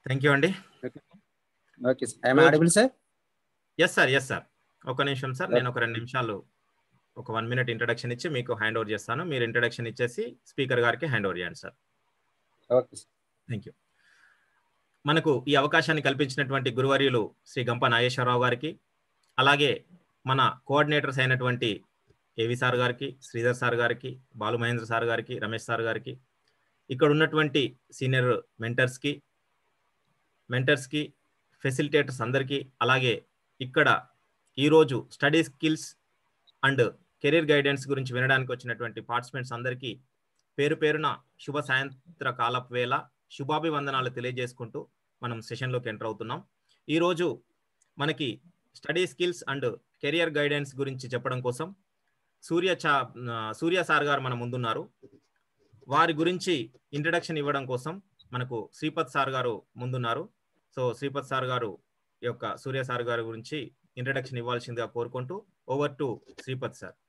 Thank you అండి okay sir I'm audible sir yes sir yes sir ఒక నిమిషం sir నేను ఒక రెండు నిమిషాలు ఒక వన్ మినిట్ ఇంట్రడక్షన్ ఇచ్చి మీకు హ్యాండ్ ఓవర్ చేస్తాను మీరు ఇంట్రడక్షన్ ఇచ్చేసి స్పీకర్ గారికి హ్యాండ్ ఓవర్ చేయండి sir okay sir thank you మనకు ఈ అవకాశాన్ని కల్పించినటువంటి గురువర్యులు శ్రీ గంప నాగేశ్వరరావు గారికి అలాగే మన కోఆర్డినేటర్స్ అయినటువంటి ఏవి సార్ గారికి శ్రీధర్ సార్ గారికి బాలు మహేంద్ర సార్ గారికి రమేష్ సార్ గారికి ఇక్కడ ఉన్నటువంటి సీనియర్ మెంటర్స్కి మెంటర్స్కి ఫెసిలిటేటర్స్ అందరికీ అలాగే ఇక్కడ ఈరోజు study skills and career guidance గురించి వినడానికి వచ్చినటువంటి పార్టిసిపెంట్స్ అందరికీ పేరు పేరున శుభ సాయంత్ర కాలపు వేళ శుభాభివందనాలు తెలియజేసుకుంటూ మనం సెషన్లోకి ఎంటర్ అవుతున్నాం ఈరోజు మనకి study skills and career guidance గురించి చెప్పడం కోసం సూర్య చా సూర్య సార్ గారు మన ముందున్నారు వారి గురించి ఇంట్రడక్షన్ ఇవ్వడం కోసం మనకు శ్రీపత్ సార్ గారు ముందున్నారు సో శ్రీపత్ సార్ గారు యొక్క సూర్య సార్ గారి గురించి ఇంట్రడక్షన్ ఇవ్వాల్సిందిగా కోరుకుంటూ over to Shripat sir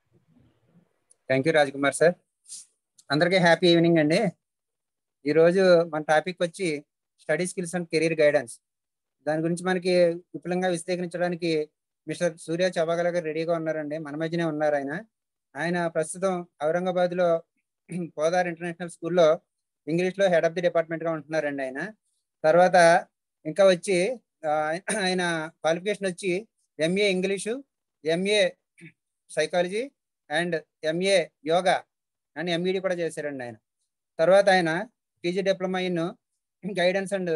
thank you Kumar sir అందరికీ హ్యాపీ ఈవినింగ్ అండి ఈరోజు మన టాపిక్ వచ్చి study skills and career guidance దాని గురించి మనకి విపులంగా విశ్లేషించడానికి మిస్టర్ సూర్య చబాగల గారు రెడీగా ఉన్నారండి మన మధ్యనే ఉన్నారు ఆయన ఆయన ప్రస్తుతం ఔరంగాబాద్ లో పోదార్ ఇంటర్నేషనల్ స్కూల్లో ఇంగ్లీష్ లో హెడ్ ఆఫ్ ది డిపార్ట్మెంట్ గా ఉంటున్నారండి ఆయన తర్వాత ఇంకా వచ్చి ఆయన క్వాలిఫికేషన్ వచ్చి MA English MA psychology and MA yoga and MEd కూడా చేశారండి ఆయన తర్వాత ఆయన PG diploma in guidance and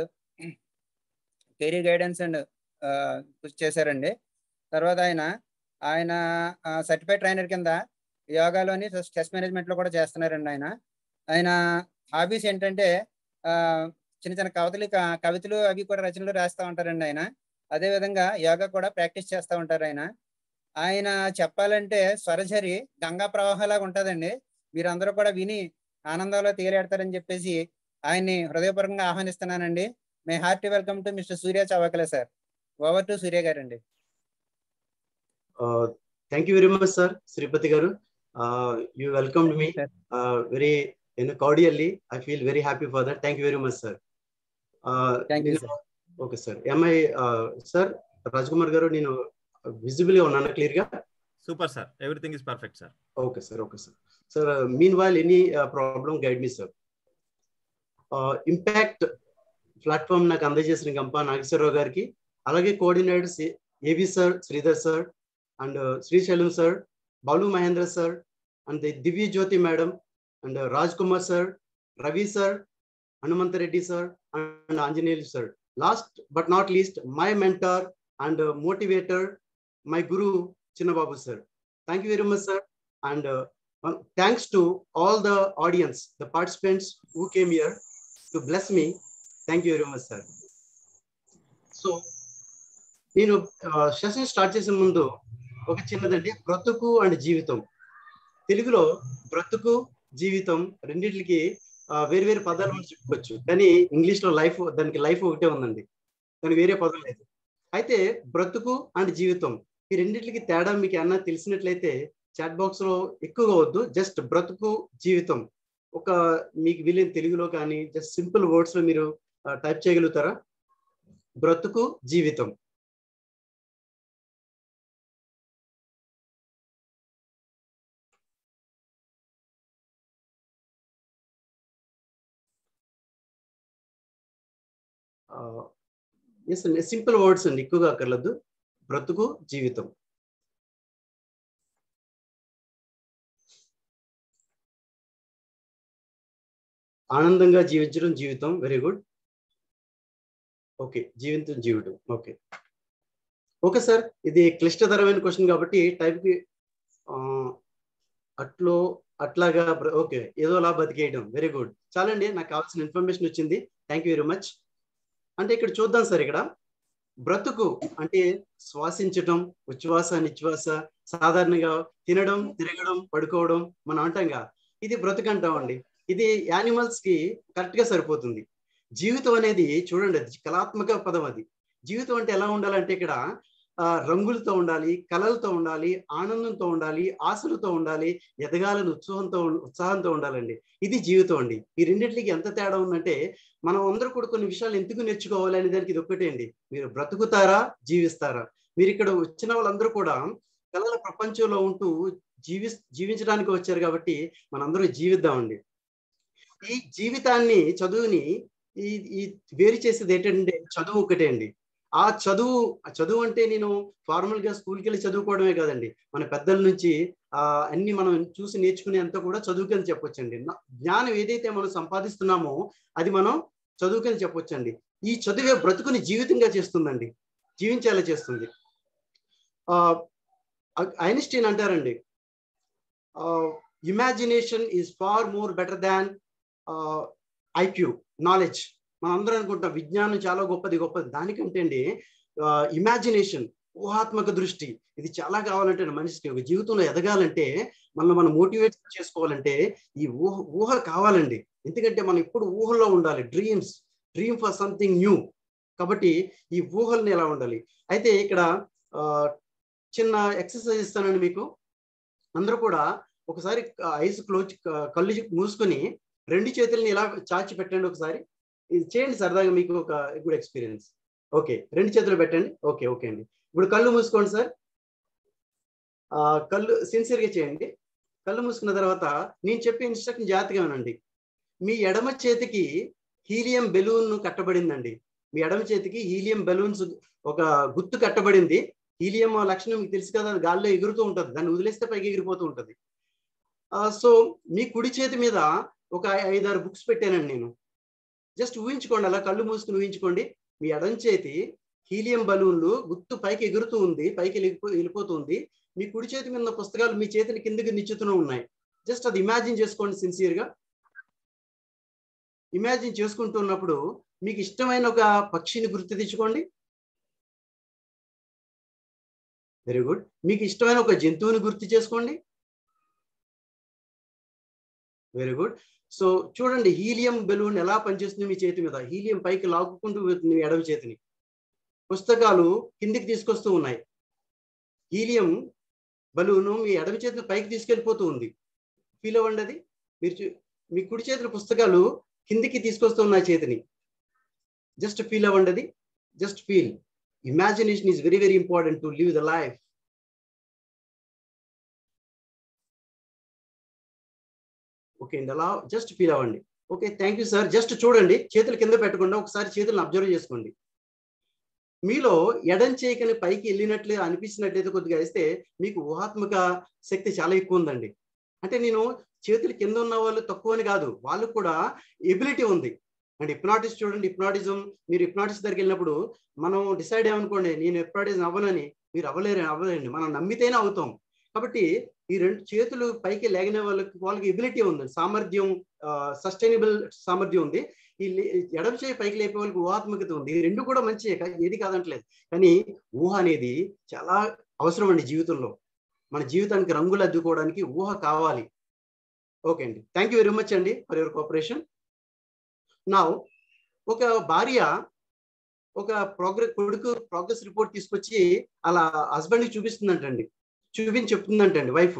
career guidance and చేశారండి తర్వాత ఆయన ఆయన సర్టిఫైడ్ ట్రైనర్ కింద యోగాలోని స్ట్రెస్ మేనేజ్మెంట్ లో కూడా చేస్తున్నారండి ఆయన ఆయన హాబీస్ ఏంటంటే చిన్న చిన్న కవితలు కవితలు అవి కూడా రచనలు రాస్తూ ఉంటారండి ఆయన అదే విధంగా యోగా కూడా ప్రాక్టీస్ చేస్తూ ఉంటారు ఆయన ఆయన చెప్పాలంటే స్వరఝరి గంగా ప్రవాహంలాగా ఉంటుందండి మీరందరూ కూడా విని ఆనందంలో తేలియాడతారని చెప్పేసి ఆయన్ని హృదయపూర్వకంగా ఆహ్వానిస్తున్నానండి my hearty welcome to mister Surya Chavakale sir over to Surya garu అండి thank you very much sir Shripati garu you welcome me very you know cordially i feel very happy for that thank you very much sir uh thank you sir okay sir am i uh sir rajkumar garu నేను visible గా ఉన్నాను clear గా super sir everything is perfect sir okay sir okay sir sir meanwhile any problem guide me sir impact platform నాకు అందజేసిన గంప నాగేశ్వరరావు గారికి అలాగే coordinators ఏవి sir Sridhar sir and Srisailam sir Balu Mahendra sir and Divya Jyothi madam and uh, Raj Kumar sir, Ravi sir, Hanumanta Reddy sir, and Anjaneyal sir. Last but not least, my mentor and uh, motivator, my guru, Chinnababu sir. Thank you very much, sir. And uh, well, thanks to all the audience, the participants who came here to bless me. Thank you very much, sir. So, నేను session start చేసే ముందు ఒక చిన్నదండి బ్రతుకు and జీవితం తెలుగులో బ్రతుకు జీవితం రెండింటికి వేరు వేరు పదాలు మనం చెప్పుకోవచ్చు కానీ ఇంగ్లీష్ లో లైఫ్ దానికి లైఫ్ ఒకటే ఉందండి దానికి వేరే పదం లేదు అయితే బ్రతుకు అండ్ జీవితం ఈ రెండింటికి తేడా మీకు ఏమన్నా తెలిసినట్లయితే చాట్ బాక్స్ లో ఎక్కువగా వద్దు జస్ట్ బ్రతుకు జీవితం ఒక మీకు వీలైన తెలుగులో కానీ జస్ట్ సింపుల్ వర్డ్స్ లో మీరు టైప్ చేయగలుగుతారా బ్రతుకు జీవితం ఎస్ అండి సింపుల్ వర్డ్స్ అండి ఎక్కువగా అక్కర్లేదు బ్రతుకు జీవితం ఆనందంగా జీవించడం జీవితం వెరీ గుడ్ ఓకే జీవితం జీవితం ఓకే ఓకే సార్ ఇది క్లిష్టతరమైన క్వశ్చన్ కాబట్టి టైప్కి అట్లో అట్లాగా ఓకే ఏదోలా బతికేయడం వెరీ గుడ్ చాలండి నాకు కావాల్సిన ఇన్ఫర్మేషన్ వచ్చింది థ్యాంక్ యూ వెరీ మచ్ అంటే ఇక్కడ చూద్దాం సార్ ఇక్కడ బ్రతుకు అంటే శ్వాసించటం ఉచ్ఛ్వాస నిశ్వాస సాధారణంగా తినడం తిరగడం పడుకోవడం మనం అంటాంగా ఇది బ్రతుకు అంటామండి ఇది యానిమల్స్ కి కరెక్ట్ గా సరిపోతుంది జీవితం అనేది చూడండి అది కళాత్మక పదం అది జీవితం అంటే ఎలా ఉండాలంటే ఇక్కడ ఆ, రంగులతో ఉండాలి కళలతో ఉండాలి ఆనందంతో ఉండాలి ఆశలతో ఉండాలి ఎదగాలని ఉత్సాహంతో ఉత్సాహంతో ఉండాలండి ఇది జీవితం అండి ఈ రెండింటికి ఎంత తేడా ఉందంటే మనం అందరూ కూడా కొన్ని విషయాలు ఎందుకు నేర్చుకోవాలి అనే దానికి ఇది ఒక్కటే అండి మీరు బ్రతుకుతారా జీవిస్తారా మీరు ఇక్కడ వచ్చిన వాళ్ళందరూ కూడా కళల ప్రపంచంలో ఉంటూ జీవి జీవించడానికి వచ్చారు కాబట్టి మనందరూ జీవిద్దామండి ఈ జీవితాన్ని చదువుని ఈ ఈ వేరు చేసేది ఏంటంటే చదువు ఒకటే అండి ఆ చదువు ఆ చదువు అంటే నేను ఫార్మల్ గా స్కూల్కి వెళ్ళి చదువుకోవడమే కాదండి మన పెద్దల నుంచి ఆ అన్ని మనం చూసి నేర్చుకునే అంతా కూడా చదువుకని చెప్పొచ్చండి నా- జ్ఞానం ఏదైతే మనం సంపాదిస్తున్నామో అది మనం చదువుకని చెప్పొచ్చండి ఈ చదువే బ్రతుకుని జీవితంగా చేస్తుందండి జీవించేలా చేస్తుంది ఆ ఐన్స్టీన్ అంటారండి imagination is far more better than IQ knowledge మనం అందరం అనుకుంటాం విజ్ఞానం చాలా గొప్పది గొప్పది దానికంటే అండి ఇమాజినేషన్ ఊహాత్మక దృష్టి ఇది చాలా కావాలంటే మనిషికి ఒక జీవితంలో ఎదగాలంటే మనం మనం మోటివేట్ చేసుకోవాలంటే ఈ ఊహ ఊహ కావాలండి ఎందుకంటే మనం ఇప్పుడు ఊహల్లో ఉండాలి dreams dream for something new కాబట్టి ఈ ఊహల్ని ఎలా ఉండాలి అయితే ఇక్కడ ఆ, చిన్న ఎక్సర్సైజ్ ఇస్తానండి మీకు అందరూ కూడా ఒకసారి ఐస్ క్లోజ్ కళ్ళు మూసుకొని రెండు చేతుల్ని ఇలా చాచి పెట్టండి ఒకసారి ఇది చేయండి సరదాగా మీకు ఒక గుడ్ ఎక్స్పీరియన్స్ ఓకే రెండు చేతులు పెట్టండి ఓకే ఓకే అండి ఇప్పుడు కళ్ళు మూసుకోండి సార్ ఆ, కళ్ళు సిన్సియర్గా చేయండి కళ్ళు మూసుకున్న తర్వాత నేను చెప్పే ఇన్స్ట్రక్షన్ జాగ్రత్తగా వినండి మీ ఎడమ చేతికి హీలియం బెలూన్ కట్టబడిందండి మీ ఎడమ చేతికి హీలియం బెలూన్స్ ఒక గుర్తు కట్టబడింది హీలియం లక్షణం మీకు తెలుసు కదా అది గాల్లో ఎగురుతూ ఉంటుంది దాన్ని వదిలేస్తే పైకి ఎగిరిపోతూ ఉంటుంది సో మీ కుడి చేతి మీద ఒక ఐదారు బుక్స్ పెట్టానండి నేను జస్ట్ ఊహించుకోండి అలా కళ్ళు మూసుకుని ఊహించుకోండి మీ ఎడం చేతి హీలియం బలూన్లు గుర్తు పైకి ఎగురుతూ ఉంది పైకి వెళ్ళిపో వెళ్ళిపోతుంది మీ కుడి చేతి మీద ఉన్న పుస్తకాలు మీ చేతిని కిందకి నిచ్చుతూనే ఉన్నాయి జస్ట్ అది ఇమాజిన్ చేసుకోండి సిన్సియర్ గా ఇమాజిన్ చేసుకుంటున్నప్పుడు మీకు ఇష్టమైన ఒక పక్షిని గుర్తు తెచ్చుకోండి వెరీ గుడ్ మీకు ఇష్టమైన ఒక జంతువుని గుర్తు చేసుకోండి వెరీ గుడ్ సో చూడండి హీలియం బెలూన్ ఎలా పనిచేస్తుంది మీ చేతి మీద హీలియం పైకి లాక్కుంటూ వెళ్తుంది మీ ఎడమ చేతిని పుస్తకాలు కిందికి తీసుకొస్తూ ఉన్నాయి హీలియం బలూను మీ ఎడమ చేతిని పైకి తీసుకెళ్ళిపోతూ ఉంది ఫీల్ అవ్వండి అది మీరు చూ- మీ కుడి చేతుల పుస్తకాలు కిందికి తీసుకొస్తూ ఉన్నాయి చేతిని జస్ట్ ఫీల్ అవ్వండి అది just feel imagination is very very important to live the life okay అండి అలా జస్ట్ ఫీల్ అవ్వండి okay thank you sir just చూడండి చేతులు కింద పెట్టకుండా ఒకసారి చేతులను అబ్జర్వ్ చేసుకోండి మీలో ఎడం చేయకని పైకి వెళ్ళినట్లు అనిపించినట్లయితే కొద్దిగా వేస్తే మీకు ఊహాత్మక శక్తి చాలా ఎక్కువ ఉందండి అంటే నేను చేతులు కింద ఉన్న వాళ్ళు తక్కువ అని కాదు వాళ్ళకు కూడా ఎబిలిటీ ఉంది అండ్ హిప్నాటిస్ట్ చూడండి హిప్నాటిజం మీరు హిప్నాటిస్ట్ దగ్గరికి వెళ్ళినప్పుడు మనం డిసైడ్ అయ్యామనుకోండి నేను హిప్నాటిజం అవ్వనని మీరు అవ్వలేరు అవ్వలేండి మనం నమ్మితేనే అవుతాం కాబట్టి ఈ రెండు చేతులు పైకి లేగిన వాళ్ళకి వాళ్ళకి ఎబిలిటీ ఉంది సామర్థ్యం సస్టైనబుల్ సామర్థ్యం ఉంది ఈ లే- ఎడమ చేయి పైకి లేపే వాళ్ళకి ఊహాత్మకత ఉంది ఈ రెండు కూడా మంచి ఏది కాదంటలేదు కానీ ఊహ అనేది చాలా అవసరం అండి జీవితంలో మన జీవితానికి రంగులు అద్దుకోవడానికి ఊహ కావాలి ఓకే అండి థ్యాంక్ యూ వెరీ మచ్ అండి ఫర్ యువర్ కోఆపరేషన్ నా ఒక భార్య ఒక ప్రోగ్రెస్ కొడుకు ప్రోగ్రెస్ రిపోర్ట్ తీసుకొచ్చి అలా హస్బెండ్కి చూపిస్తుందంటండి చూపించి చెప్తుందంటండి వైఫ్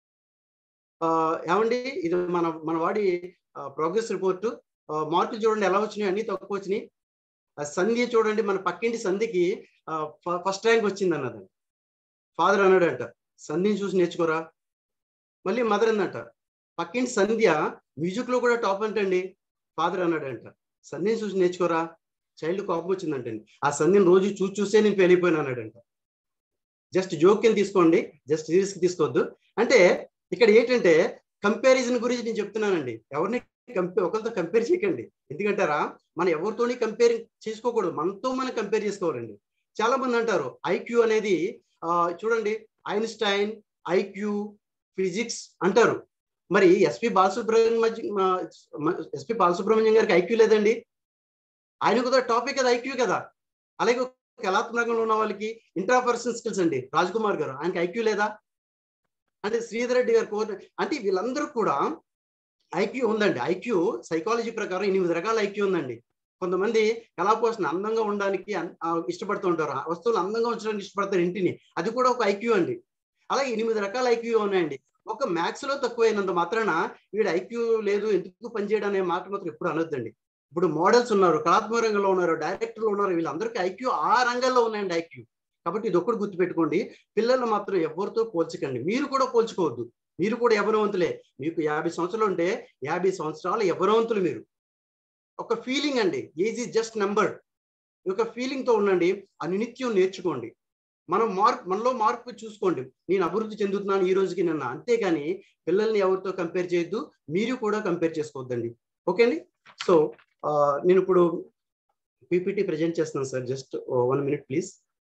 ఏమండి ఇది మన మన వాడి ప్రోగ్రెస్ రిపోర్ట్ మార్కులు చూడండి ఎలా వచ్చినాయి అన్ని తక్కువ వచ్చినాయి ఆ సంధ్య చూడండి మన పక్కింటి సంధికి ఫస్ట్ ర్యాంక్ వచ్చింది అన్నది ఫాదర్ అన్నాడంట సంధ్యని చూసి నేర్చుకోరా మళ్ళీ మదర్ అందంట పక్కింటి సంధ్య మ్యూజిక్ లో కూడా టాప్ అంటండి ఫాదర్ అన్నాడంట సంధ్యని చూసి నేర్చుకోరా చైల్డ్ కోపం వచ్చిందంటండి ఆ సంధ్యని రోజు చూసి చూసే నేను పెళ్ళిపోయినా అన్నాడంట జస్ట్ జోక్యం తీసుకోండి జస్ట్ సీరియస్ తీసుకోవద్దు అంటే ఇక్కడ ఏంటంటే కంపారిజన్ గురించి నేను చెప్తున్నానండి ఎవరిని కంపేర్ ఒకరితో కంపేర్ చేయకండి ఎందుకంటారా మనం ఎవరితోని కంపేర్ చేసుకోకూడదు మనతో మనం కంపేర్ చేసుకోవాలండి చాలా మంది అంటారు ఐక్యూ అనేది ఆ, చూడండి ఐన్స్టైన్ ఐక్యూ ఫిజిక్స్ అంటారు మరి ఎస్పి బాలసుబ్రహ్మణ్యం ఎస్పి బాలసుబ్రహ్మణ్యం గారికి ఐక్యూ లేదండి ఆయన కూడా టాపిక్ అది ఐక్యూ కదా అలాగే ఒక కళాత్మకంలో ఉన్న వాళ్ళకి ఇంట్రాపర్సనల్ స్కిల్స్ అండి రాజ్ కుమార్ గారు ఆయనకి ఐక్యూ లేదా అంటే శ్రీధర్ రెడ్డి గారు కోర్ అంటే వీళ్ళందరూ కూడా ఐక్యూ ఉందండి ఐక్యూ సైకాలజీ ప్రకారం ఎనిమిది రకాల ఐక్యూ ఉందండి కొంతమంది కళాపోషణ అందంగా ఉండడానికి అన్- ఆ, ఇష్టపడుతూ ఉంటారు ఆ వస్తువులు అందంగా ఉంచడానికి ఇష్టపడతారు ఇంటిని అది కూడా ఒక ఐక్యూ అండి అలాగే ఎనిమిది రకాల ఐక్యూ ఉన్నాయండి ఒక మ్యాథ్స్ లో తక్కువైనంత మాత్రాన వీడు ఐక్యూ లేదు ఎందుకు పనిచేయడం అనే మాట మాత్రం ఎప్పుడు అనొద్దండి ఇప్పుడు మోడల్స్ ఉన్నారు కళాత్మక రంగంలో ఉన్నారు డైరెక్టర్లు ఉన్నారు వీళ్ళందరికీ ఐక్యూ ఆ రంగంలో ఉన్నాయండి ఐక్యూ కాబట్టి ఇది ఒక్కటి గుర్తుపెట్టుకోండి పిల్లలు మాత్రం ఎవరితో పోల్చకండి మీరు కూడా పోల్చుకోవద్దు మీరు కూడా ఎవరవంతులే మీకు యాభై సంవత్సరాలు ఉంటే యాభై సంవత్సరాలు ఎవరవంతులు మీరు ఒక ఫీలింగ్ అండి ఏజ్ ఈజ్ జస్ట్ నెంబర్ ఒక ఫీలింగ్ తో ఉండండి నిత్యం నేర్చుకోండి మనం మార్పు మనలో మార్పు చూసుకోండి నేను అభివృద్ధి చెందుతున్నాను ఈ రోజుకి నిన్న అంతేగాని పిల్లల్ని ఎవరితో కంపేర్ చేయొద్దు మీరు కూడా కంపేర్ చేసుకోవద్దండి ఓకే అండి సో నేను ఇప్పుడు పీపీటీ ప్రజెంట్ చేస్తున్నాను sir just one minute please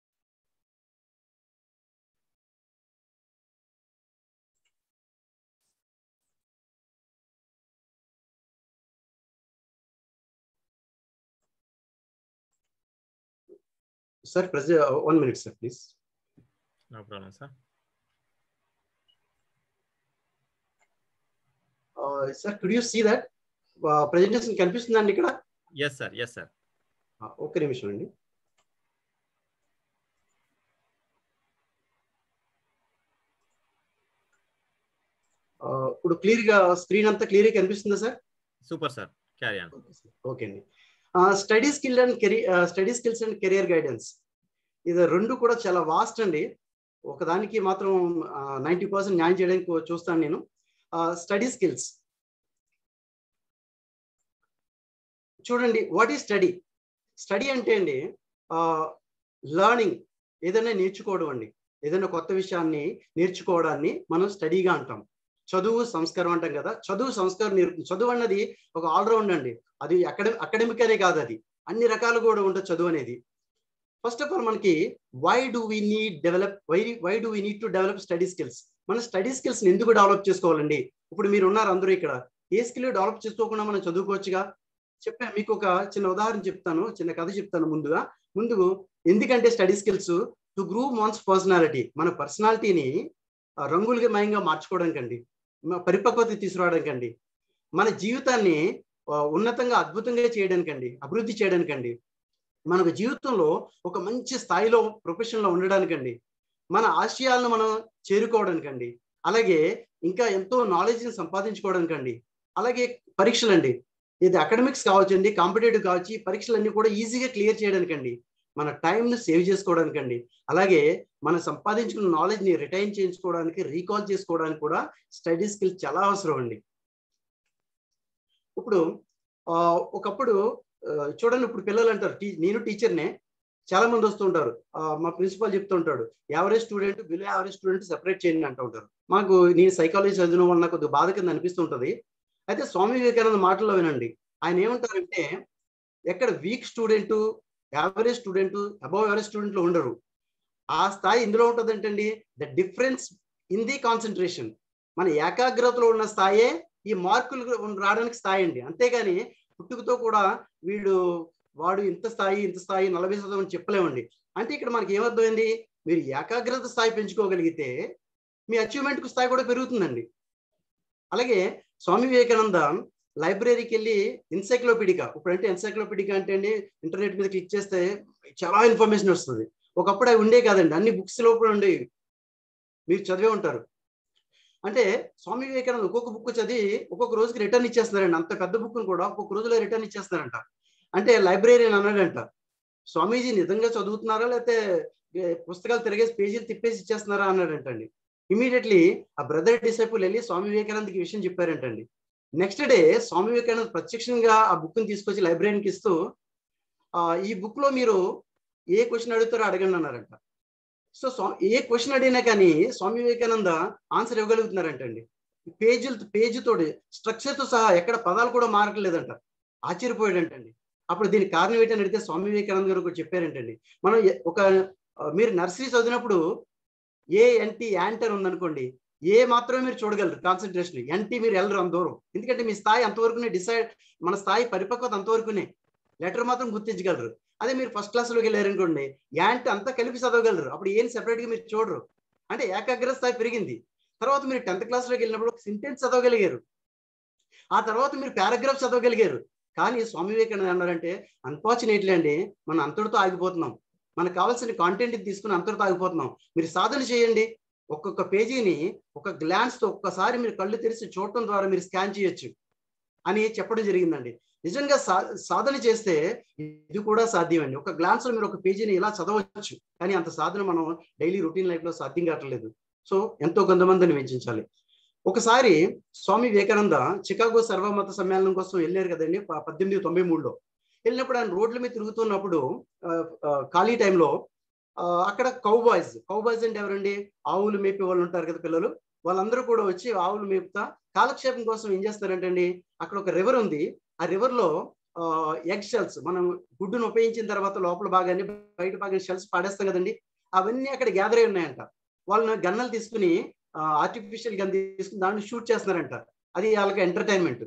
sir ప్రెజ one minute sir please no problem sir sir could you see that presentation కనిపిస్తుందండి ఇక్కడ ఎస్ సార్ ఎస్ సార్ ఆ, ఒక్క నిమిషం అండి ఆ, ఇప్పుడు క్లియర్ గా స్క్రీన్ అంతా క్లియర్ గా కనిపిస్తుందా sir super sir carry on okay అండి study skill and career study skills and career guidance ఇది రెండు కూడా చాలా వాస్ట్ అండి ఒకదానికి మాత్రం నైంటీ పర్సెంట్ న్యాయం చేయడానికి చూస్తాను నేను స్టడీ స్కిల్స్ చూడండి వాట్ ఈస్ స్టడీ స్టడీ అంటే అండి లర్నింగ్ ఏదైనా నేర్చుకోవడం అండి ఏదైనా కొత్త విషయాన్ని నేర్చుకోవడాన్ని మనం స్టడీగా అంటాం చదువు సంస్కారం అంటాం కదా చదువు సంస్కారం నేర్పు చదువు అన్నది ఒక ఆల్రౌండ్ అండి అది అకాడమి అకాడమిక్ అనే కాదు అది అన్ని రకాలు కూడా ఉంటుంది చదువు అనేది ఫస్ట్ ఆఫ్ ఆల్ మనకి why do we need develop why why do we need to develop study skills మన స్టడీ స్కిల్స్ ఎందుకు డెవలప్ చేసుకోవాలండి ఇప్పుడు మీరు ఉన్నారు అందరూ ఇక్కడ ఏ స్కిల్ డెవలప్ చేసుకోకుండా మనం చదువుకోవచ్చుగా చెప్పా మీకు ఒక చిన్న ఉదాహరణ చెప్తాను చిన్న కథ చెప్తాను ముందుగా ముందు ఎందుకంటే study skills to groom one's personality మన పర్సనాలిటీని రంగులుగా మయంగా మార్చుకోవడానికి అండి పరిపక్వత తీసుకురావడానికండి మన జీవితాన్ని ఆ, ఉన్నతంగా అద్భుతంగా చేయడానికండి అభివృద్ధి చేయడానికండి మనకు జీవితంలో ఒక మంచి స్థాయిలో ప్రొఫెషన్లో ఉండడానికండి మన ఆశయాలను మనం చేరుకోవడానికండి అలాగే ఇంకా ఎంతో నాలెడ్జ్ని సంపాదించుకోవడానికండి అలాగే పరీక్షలండి ఇది అకాడమిక్స్ కావచ్చండి కాంపిటేటివ్ కావచ్చు ఈ పరీక్షలన్నీ కూడా ఈజీగా క్లియర్ చేయడానికండి మన టైంను సేవ్ చేసుకోవడానికండి అలాగే మనం సంపాదించుకున్న నాలెడ్జ్ని రిటైన్ చేయించుకోవడానికి రీకాల్ చేసుకోవడానికి కూడా స్టడీ స్కిల్ చాలా అవసరం అండి ఇప్పుడు ఆ, ఒకప్పుడు ఆ, చూడండి ఇప్పుడు పిల్లలు అంటారు "టీ- నేను టీచర్నే చాలా మంది వస్తుంటారు ఆ, మా ప్రిన్సిపాల్ చెప్తూ ఉంటాడు average student below average student separate చేయండి అంటూ ఉంటారు మాకు నేను సైకాలజీ చదివిన వల్ల నాకు కొద్దిగా బాధ కింద అనిపిస్తుంటది అయితే స్వామి వివేకానంద మాటల్లో వినండి ఆయన ఏమంటారంటే ఎక్కడ weak student average student above average స్టూడెంట్లు ఉండరు ఆ స్థాయి ఇందులో ఉంటుంది ఏంటండి the difference in the concentration మన ఏకాగ్రతలో ఉన్న స్థాయే ఈ మార్కులు రావడానికి స్థాయి అండి అంతేగాని పుట్టుకతో కూడా వీడు వాడు ఇంత స్థాయి ఇంత స్థాయి నలభై శాతం అని చెప్పలేమండి అంటే ఇక్కడ మనకి ఏమర్థమైంది మీరు ఏకాగ్రత స్థాయి పెంచుకోగలిగితే మీ అచీవ్మెంట్ స్థాయి కూడా పెరుగుతుందండి అలాగే స్వామి వివేకానంద లైబ్రరీకి వెళ్ళి ఎన్సైక్లోపీడికా ఇప్పుడు అంటే ఎన్సైక్లోపీడికా అంటే అండి ఇంటర్నెట్ మీద క్లిక్ చేస్తే చాలా ఇన్ఫర్మేషన్ వస్తుంది ఒకప్పుడు అవి ఉండే కాదండి అన్ని బుక్స్ లోపల ఉండేవి మీరు చదివే ఉంటారు అంటే స్వామి వివేకానంద ఒక్కొక్క బుక్ చదివి ఒక్కొక్క రోజుకి రిటర్న్ ఇచ్చేస్తున్నారండి అంత పెద్ద బుక్ను కూడా ఒక్కొక్క రోజులో రిటర్న్ ఇచ్చేస్తున్నారంట అంటే లైబ్రరీని అన్నాడంట స్వామీజీ నిజంగా చదువుతున్నారా లేకపోతే ఏ, పుస్తకాలు తిరిగేసి పేజీలు తిప్పేసి ఇచ్చేస్తున్నారా అన్నాడంటండి ఇమీడియట్లీ ఆ బ్రదర్ డిసైపుల్ వెళ్ళి స్వామి వివేకానందకి ఈ విషయం చెప్పారంటండి నెక్స్ట్ డే స్వామి వివేకానంద ప్రత్యక్షంగా ఆ బుక్ ని తీసుకొచ్చి లైబ్రరీకి ఇస్తూ ఆ, ఈ బుక్ లో మీరు ఏ క్వశ్చన్ అడుగుతారో అడగండి అన్నారంట సో స్వా- ఏ క్వశ్చన్ అడిగినా కానీ స్వామి వివేకానంద ఆన్సర్ ఇవ్వగలుగుతున్నారంటండి పేజీలతో పేజీతోటి స్ట్రక్చర్ తో సహా ఎక్కడ పదాలు కూడా మారట్లేదంట ఆశ్చర్యపోయాడంటండి అప్పుడు దీనికి కారణం ఏంటని అడిగితే స్వామి వివేకానంద గారు ఒకటి చెప్పారంటండి మనం ఎ- ఒక ఆ, మీరు నర్సరీ చదివినప్పుడు ఏ ఎన్టీ యాంటర్ ఉందనుకోండి ఏ మాత్రమే మీరు చూడగలరు కాన్సన్ట్రేషన్ ఎన్టీ మీరు వెళ్ళరు అంత దూరం ఎందుకంటే మీ స్థాయి అంతవరకునే డిసైడ్ మన స్థాయి పరిపక్వత అంతవరకునే లెటర్ మాత్రం గుర్తించగలరు అదే మీరు ఫస్ట్ క్లాస్లోకి వెళ్ళారనుకోండి యాంట్ అంతా కలిపి చదవగలరు అప్పుడు ఏం separate గా మీరు చూడరు అంటే ఏకాగ్ర స్థాయి పెరిగింది తర్వాత మీరు టెన్త్ క్లాస్లోకి వెళ్ళినప్పుడు సింటెన్స్ చదవగలిగారు ఆ తర్వాత మీరు పారాగ్రాఫ్ చదవగలిగారు కానీ స్వామి వివేకానంద అన్నారంటే అన్ఫార్చునేట్లీ అండి మనం అంతటితో ఆగిపోతున్నాం మనకు కావాల్సిన కాంటెంట్ తీసుకుని అంతటితో ఆగిపోతున్నాం మీరు సాధన చేయండి ఒక్కొక్క పేజీని ఒక గ్లాన్స్ తో ఒక్కసారి మీరు కళ్ళు తెరిచి చూడటం ద్వారా మీరు స్కాన్ చేయొచ్చు అని చెప్పడం జరిగిందండి నిజంగా సా సాధన చేస్తే ఇది కూడా సాధ్యమండి ఒక గ్లాన్స్ లో మీరు ఒక పేజీని ఇలా చదవచ్చు కానీ అంత సాధన మనం డైలీ రొటీన్ లైఫ్ లో సాధ్యం కావట్లేదు సో ఎంతో కొంతమందిని వెచ్చించాలి ఒకసారి స్వామి వివేకానంద చికాగో సర్వమత సమ్మేళనం కోసం వెళ్ళారు కదండి ప- పద్దెనిమిది తొంభై మూడులో వెళ్ళినప్పుడు ఆయన రోడ్ల మీద తిరుగుతున్నప్పుడు ఆ, ఆ, ఖాళీ టైంలో అక్కడ కౌబాయ్స్ కౌబాయ్స్ అంటే ఎవరండి ఆవులు మేపే వాళ్ళు ఉంటారు కదా పిల్లలు వాళ్ళందరూ కూడా వచ్చి ఆవులు మేపుతా కాలక్షేపం కోసం ఏం చేస్తారంటే అండి అక్కడ ఒక రివర్ ఉంది ఆ రివర్ లో ఎగ్ షెల్స్ మనం గుడ్డును ఉపయోగించిన తర్వాత లోపల భాగాన్ని బయట భాగాన్ని షెల్స్ పాడేస్తాం కదండి అవన్నీ అక్కడ గ్యాదర్ అయి ఉన్నాయంట వాళ్ళని గన్నలు తీసుకుని ఆర్టిఫిషియల్ గన్ తీసుకుని దాన్ని షూట్ చేస్తున్నారంట అది వాళ్ళకి ఎంటర్టైన్మెంట్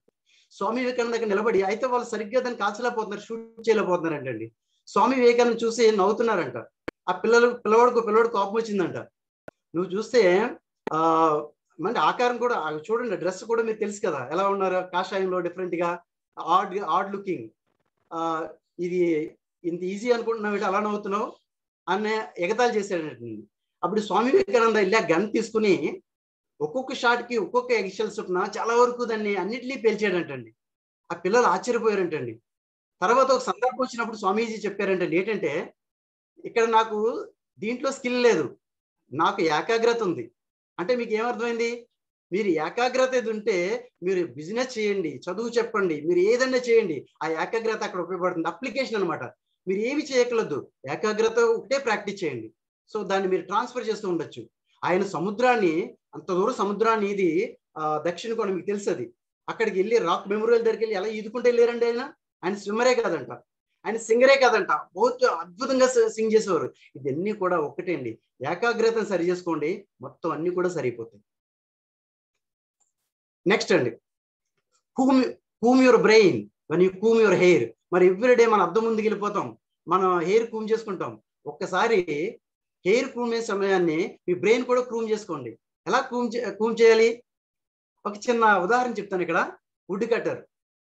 స్వామి వివేకానంద దగ్గర నిలబడి అయితే వాళ్ళు సరిగ్గా దాన్ని కాల్చలేకపోతున్నారు షూట్ చేయలేకపోతున్నారంట అండి స్వామి వివేకానంద చూసి నవ్వుతున్నారంట ఆ పిల్లలు పిల్లవాడికి పిల్లవాడు కోపం వచ్చిందంట నువ్వు చూస్తే ఆ అంటే ఆకారం కూడా ఆ చూడండి డ్రెస్ కూడా మీకు తెలుసు కదా ఎలా ఉన్నారు కాషాయంలో డిఫరెంట్ గా ఆడ్ ఆడ్ లుకింగ్ ఆ ఇది ఇంత ఈజీ అనుకుంటున్నావు ఏంటి అలా నవ్వుతున్నావు అనే ఎగతాళి చేశాడండి అప్పుడు స్వామి వివేకానంద ఇలా గన్ తీసుకుని ఒక్కొక్క షాట్ కి ఒక్కొక్క ఎగ్షెల్ చొప్పున చాలా వరకు దాన్ని అన్నిటినీ పేల్చాడంటండి ఆ పిల్లలు ఆశ్చర్యపోయారంటండి తర్వాత ఒక సందర్భం వచ్చినప్పుడు స్వామీజీ చెప్పారంటండి ఏంటంటే ఇక్కడ నాకు దీంట్లో స్కిల్ లేదు నాకు ఏకాగ్రత ఉంది అంటే మీకు ఏమర్థమైంది మీరు ఏకాగ్రత ఇది ఉంటే మీరు బిజినెస్ చేయండి చదువు చెప్పండి మీరు ఏదన్నా చేయండి ఆ ఏకాగ్రత అక్కడ ఉపయోగపడుతుంది అప్లికేషన్ అన్నమాట మీరు ఏమి చేయకలదు ఏకాగ్రత ఒకటే ప్రాక్టీస్ చేయండి సో దాన్ని మీరు ట్రాన్స్ఫర్ చేస్తూ ఉండొచ్చు ఆయన సముద్రాన్ని అంత దూరం సముద్రాన్ని ఇది ఆ, దక్షిణ కోణం మీకు తెలుసు అది అక్కడికి వెళ్ళి రాక్ మెమోరియల్ దగ్గరికి వెళ్ళి ఎలా ఈదుకుంటే వెళ్ళారండి ఆయన ఆయన స్విమ్మరే కాదంట ఆయన సింగరే కాదంట బహుత్ అద్భుతంగా సింగ్ చేసేవారు ఇవన్నీ కూడా ఒకటే అండి ఏకాగ్రతను సరి చేసుకోండి మొత్తం అన్ని కూడా సరిపోతాయి నెక్స్ట్ అండి comb comb your brain when you comb your hair మరి ఎవ్రీడే మన అద్దం ముందుకు వెళ్ళిపోతాం మనం హెయిర్ కూమ్ చేసుకుంటాం ఒక్కసారి హెయిర్ కూమ్ చేసే సమయాన్ని మీ బ్రెయిన్ కూడా కూమ్ చేసుకోండి ఎలా కూమ్ కూమ్ చేయాలి ఒక చిన్న ఉదాహరణ చెప్తాను ఇక్కడ వుడ్ కట్టర్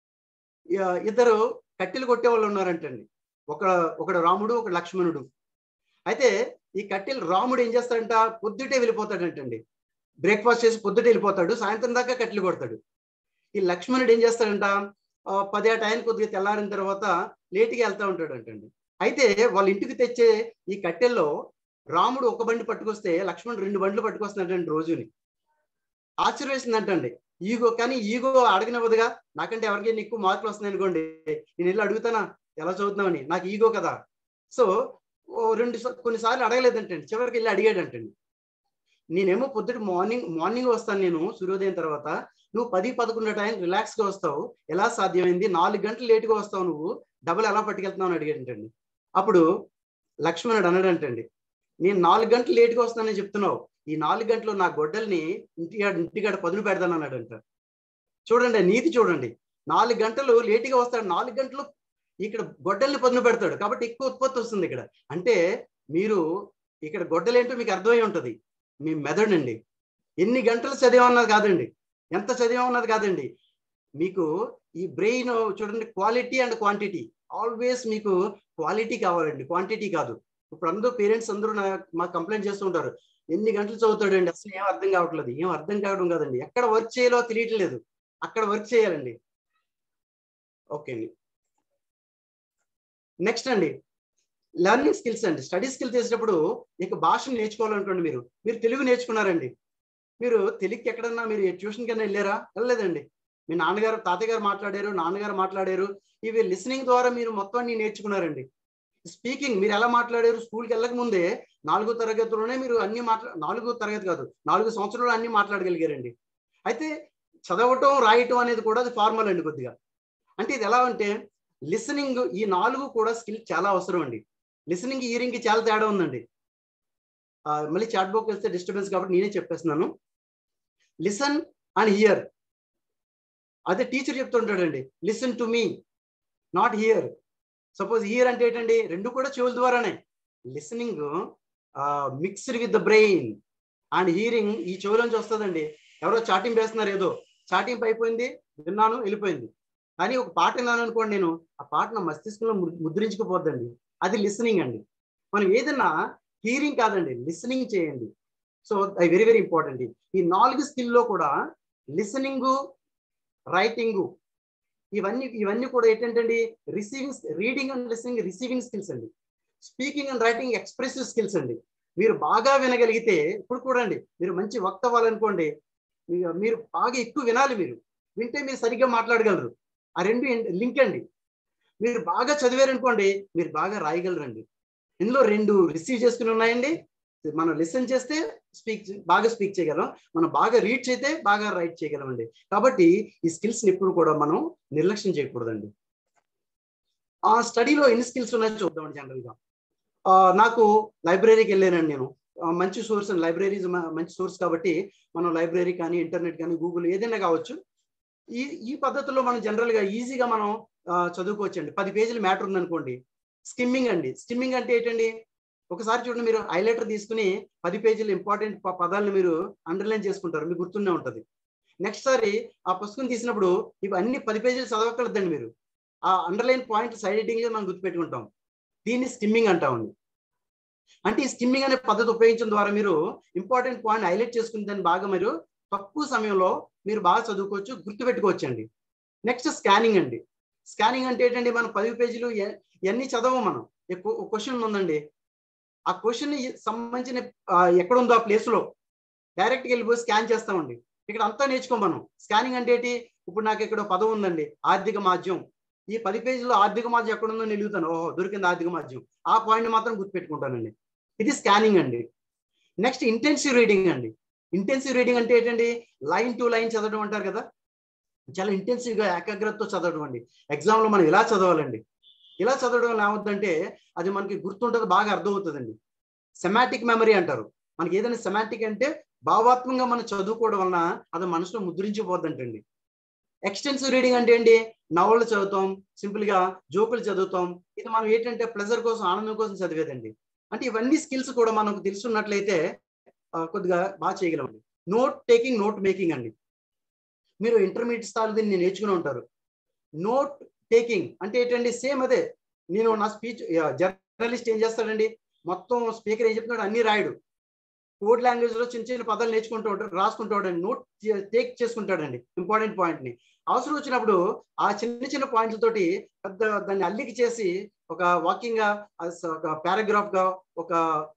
ఇద్దరు కట్టెలు కొట్టే వాళ్ళు ఉన్నారంటండి ఒక ఒకడు రాముడు ఒక లక్ష్మణుడు అయితే ఈ కట్టెలు రాముడు ఏం చేస్తాడంట పొద్దుటే వెళ్ళిపోతాడంటండి బ్రేక్ఫాస్ట్ చేసి పొద్దుటే వెళ్ళిపోతాడు సాయంత్రం దాకా కట్టెలు కొడతాడు ఈ లక్ష్మణుడు ఏం చేస్తాడంట ఆ, పది ఆ టైం కొద్దిగా తెల్లారిన తర్వాత లేటుగా వెళ్తా ఉంటాడు అంటండి అయితే వాళ్ళ ఇంటికి తెచ్చే ఈ కట్టెల్లో రాముడు ఒక బండి పట్టుకొస్తే లక్ష్మణుడు రెండు బండ్లు పట్టుకొస్తున్నాడండి రోజుని ఆశ్చర్యం వేసిందంటండి ఈగో కానీ ఈగో అడగనివ్వదుగా నాకంటే ఎవరికైనా ఎక్కువ మార్కులు వస్తున్నాయి అనుకోండి నేను వెళ్ళి అడుగుతానా ఎలా చదువుతున్నామని నాకు ఈగో కదా సో ఓ రెండు సా- కొన్నిసార్లు అడగలేదంటండి చివరికి వెళ్ళి అడిగాడంటండి నేనేమో పొద్దుట మార్నింగ్ మార్నింగ్ వస్తాను నేను సూర్యోదయం తర్వాత నువ్వు పది పదకొండు టైం రిలాక్స్ గా వస్తావు ఎలా సాధ్యమైంది నాలుగు గంటలు లేటుగా వస్తావు నువ్వు డబ్బులు ఎలా పట్టుకెళ్తున్నావు అని అడిగాడంటండి అప్పుడు లక్ష్మణుడు అన్నాడంటండి నేను నాలుగు గంటలు లేటుగా వస్తానని చెప్తున్నావు ఈ నాలుగు గంటలు నా గొడ్డల్ని ఇంటికాడ ఇంటికాడ పదును పెడతాను అన్నాడంట చూడండి ఆ నీతి చూడండి నాలుగు గంటలు లేటుగా వస్తాడు నాలుగు గంటలు ఇక్కడ గొడ్డల్ని పదును పెడతాడు కాబట్టి ఎక్కువ ఉత్పత్తి వస్తుంది ఇక్కడ అంటే మీరు ఇక్కడ గొడ్డలేంటో మీకు అర్థమై ఉంటది మీ మెదడు అండి ఎన్ని గంటలు చదివామన్నది కాదండి ఎంత చదివామన్నది కాదండి మీకు ఈ బ్రెయిన్ చూడండి క్వాలిటీ అండ్ క్వాంటిటీ ఆల్వేస్ మీకు క్వాలిటీ కావాలండి క్వాంటిటీ కాదు ఇప్పుడు అందరూ పేరెంట్స్ అందరూ నా మాకు కంప్లైంట్ చేస్తూ ఉంటారు ఎన్ని గంటలు చదువుతాడండి అసలు ఏం అర్థం కావట్లేదు ఏం అర్థం కావడం కాదండి ఎక్కడ వర్క్ చేయాలో తెలియట్లేదు అక్కడ వర్క్ చేయాలండి ఓకే అండి నెక్స్ట్ అండి లెర్నింగ్ స్కిల్స్ అండి స్టడీ స్కిల్ చేసేటప్పుడు ఇక భాషను నేర్చుకోవాలనుకోండి మీరు మీరు తెలుగు నేర్చుకున్నారండి మీరు తెలుగుకి ఎక్కడన్నా మీరు ట్యూషన్ కన్నా వెళ్ళారా వెళ్ళలేదండి మీ నాన్నగారు తాతయ్య గారు మాట్లాడారు నాన్నగారు మాట్లాడారు ఇవి లిసనింగ్ ద్వారా మీరు మొత్తం అన్ని నేర్చుకున్నారండి స్పీకింగ్ మీరు ఎలా మాట్లాడారు స్కూల్కి వెళ్ళక ముందే నాలుగో తరగతిలోనే మీరు అన్ని మాట్లా నాలుగో తరగతి కాదు నాలుగు సంవత్సరాలు అన్ని మాట్లాడగలిగారండి అయితే చదవటం రాయటం అనేది కూడా అది ఫార్మల్ అండి కొద్దిగా అంటే ఇది ఎలా అంటే లిసనింగ్ ఈ నాలుగు కూడా స్కిల్ చాలా అవసరం అండి లిసనింగ్ ఇయరింగ్ కి చాలా తేడా ఉందండి ఆ, మళ్ళీ చాట్ బుక్ వెళ్తే డిస్టర్బెన్స్ కాబట్టి నేనే చెప్పేస్తున్నాను లిసన్ అండ్ హియర్ అదే టీచర్ చెప్తుంటాడండి listen to me not hear suppose hear అంటే ఏంటండి రెండు కూడా చెవుల ద్వారానే listening mixed with the brain and hearing ఈ చెవులోంచి వస్తుందండి ఎవరో చాటింగ్ వేస్తున్నారు ఏదో చాటింగ్ అయిపోయింది విన్నాను వెళ్ళిపోయింది కానీ ఒక పాట విన్నాను అనుకోండి నేను ఆ పాట నా మస్తిష్కంలో ము- ముద్రించుకుపోద్దండి అది లిసనింగ్ అండి మనం ఏదన్నా హీరింగ్ కాదండి లిసనింగ్ చేయండి సో అది వెరీ వెరీ ఇంపార్టెంట్ ఈ నాలుగు స్కిల్లో కూడా లిసనింగ్ రైటింగ్ ఇవన్నీ ఇవన్నీ కూడా ఏంటంటే receiving reading and listening receiving skills అండి speaking and writing expressive skills అండి మీరు బాగా వినగలిగితే ఇప్పుడు చూడండి మీరు మంచి వక్త అవ్వాలనుకోండి మీ- మీరు బాగా ఎక్కువ వినాలి మీరు వింటే మీరు సరిగ్గా మాట్లాడగలరు ఆ రెండు లింక్ అండి మీరు బాగా చదివారనుకోండి మీరు బాగా రాయగలరండి ఇందులో రెండు రిసీవ్ చేసుకుని ఉన్నాయండి మనం లిసన్ చేస్తే స్పీక్ బాగా స్పీక్ చేయగలం మనం బాగా రీడ్ చేస్తే బాగా రైట్ చేయగలమండి కాబట్టి ఈ స్కిల్స్ ఎప్పుడు కూడా మనం నిర్లక్ష్యం చేయకూడదండి ఆ స్టడీలో ఎన్ని స్కిల్స్ ఉన్నాయో చూద్దామండి జనరల్గా నాకు లైబ్రరీకి వెళ్ళానండి నేను ఆ, మంచి సోర్స్ అండి లైబ్రరీస్ మంచి సోర్స్ కాబట్టి మనం లైబ్రరీ కానీ ఇంటర్నెట్ కానీ గూగుల్ ఏదైనా కావచ్చు ఈ ఈ పద్ధతిలో మనం జనరల్ గా ఈజీగా మనం ఆ, చదువుకోవచ్చు అండి పది పేజీలు మ్యాటర్ ఉందనుకోండి స్కిమ్మింగ్ అండి స్కిమ్మింగ్ అంటే ఏంటండి ఒకసారి చూడండి మీరు హైలైటర్ తీసుకుని పది పేజీలు ఇంపార్టెంట్ పదాలను మీరు అండర్లైన్ చేసుకుంటారు మీకు గుర్తుండే ఉంటది నెక్స్ట్ సారి ఆ పుస్తకం తీసినప్పుడు ఇవి అన్ని పది పేజీలు చదవకలేదండి మీరు ఆ అండర్లైన్ పాయింట్ సైడ్ ఎడిటింగ్ మనం గుర్తుపెట్టుకుంటాం దీన్ని స్కిమ్మింగ్ అంటామండి అంటే ఈ స్కిమ్మింగ్ అనే పద్ధతి ఉపయోగించడం ద్వారా మీరు ఇంపార్టెంట్ పాయింట్ హైలైట్ చేసుకుని దాన్ని బాగా మీరు తక్కువ సమయంలో మీరు బాగా చదువుకోవచ్చు గుర్తుపెట్టుకోవచ్చు అండి నెక్స్ట్ స్కానింగ్ అండి స్కానింగ్ అంటే ఏంటంటే మనం పది పేజీలు ఎ- ఎన్ని చదవము మనం క్వశ్చన్ ఉందండి ఆ క్వశ్చన్ సంబంధించిన ఆ, ఎక్కడ ఉందో ఆ ప్లేస్ లో డైరెక్ట్గా వెళ్ళిపోయి స్కాన్ చేస్తామండి ఇక్కడ అంతా నేర్చుకోం మనం స్కానింగ్ అంటే ఏంటి ఇప్పుడు నాకు ఇక్కడ పదం ఉందండి ఆర్థిక మాధ్యం ఈ పది పేజీలో ఆర్థిక మాధ్యం ఎక్కడ ఉందో నేను వెలుగుతాను ఓహో దొరికింది ఆర్థిక మాధ్యం ఆ పాయింట్ మాత్రం గుర్తుపెట్టుకుంటానండి ఇది స్కానింగ్ అండి నెక్స్ట్ ఇంటెన్సివ్ రీడింగ్ అండి ఇంటెన్సివ్ రీడింగ్ అంటే ఏంటండి లైన్ టు లైన్ చదవడం అంటారు కదా చాలా ఇంటెన్సివ్ గా ఏకాగ్రతతో చదవడం అండి ఎగ్జామ్ లో మనం ఇలా చదవాలండి ఇలా చదవడం వల్ల ఏమవుతుందంటే అది మనకి గుర్తుంటుంది బాగా అర్థమవుతుందండి సెమాటిక్ మెమరీ అంటారు మనకి ఏదైనా సెమాటిక్ అంటే భావాత్మకంగా మనం చదువుకోవడం వలన అది మనసులో ముద్రించిపోద్దంటండి ఎక్స్టెన్సివ్ రీడింగ్ అంటే ఏంటి నవళ్ళు చదువుతాం సింపుల్ గా జోకులు చదువుతాం ఇది మనం ఏంటంటే ప్లెజర్ కోసం ఆనందం కోసం చదివేదండి అంటే ఇవన్నీ స్కిల్స్ కూడా మనకు తెలుసున్నట్లయితే ఆ, కొద్దిగా బాగా చేయగలమండి నోట్ టేకింగ్ నోట్ మేకింగ్ అండి మీరు ఇంటర్మీడియట్ స్థాయి దీన్ని నేర్చుకుని ఉంటారు నోట్ టేకింగ్ అంటే ఏంటండి సేమ్ అదే నేను నా స్పీచ్ జర్నలిస్ట్ ఏం చేస్తాడండి మొత్తం స్పీకర్ ఏం చెప్తున్నాడు అన్ని రాయడు కోడ్ లాంగ్వేజ్ లో చిన్న చిన్న పదాలు నేర్చుకుంటూ ఉంటాడు రాసుకుంటాడండి నోట్ టేక్ చేసుకుంటాడండి ఇంపార్టెంట్ పాయింట్ ని అవసరం వచ్చినప్పుడు ఆ చిన్న చిన్న పాయింట్ల తోటి పెద్ద దాన్ని అల్లికి చేసి ఒక వాకింగ్ గా as ఒక పారాగ్రాఫ్ గా ఒక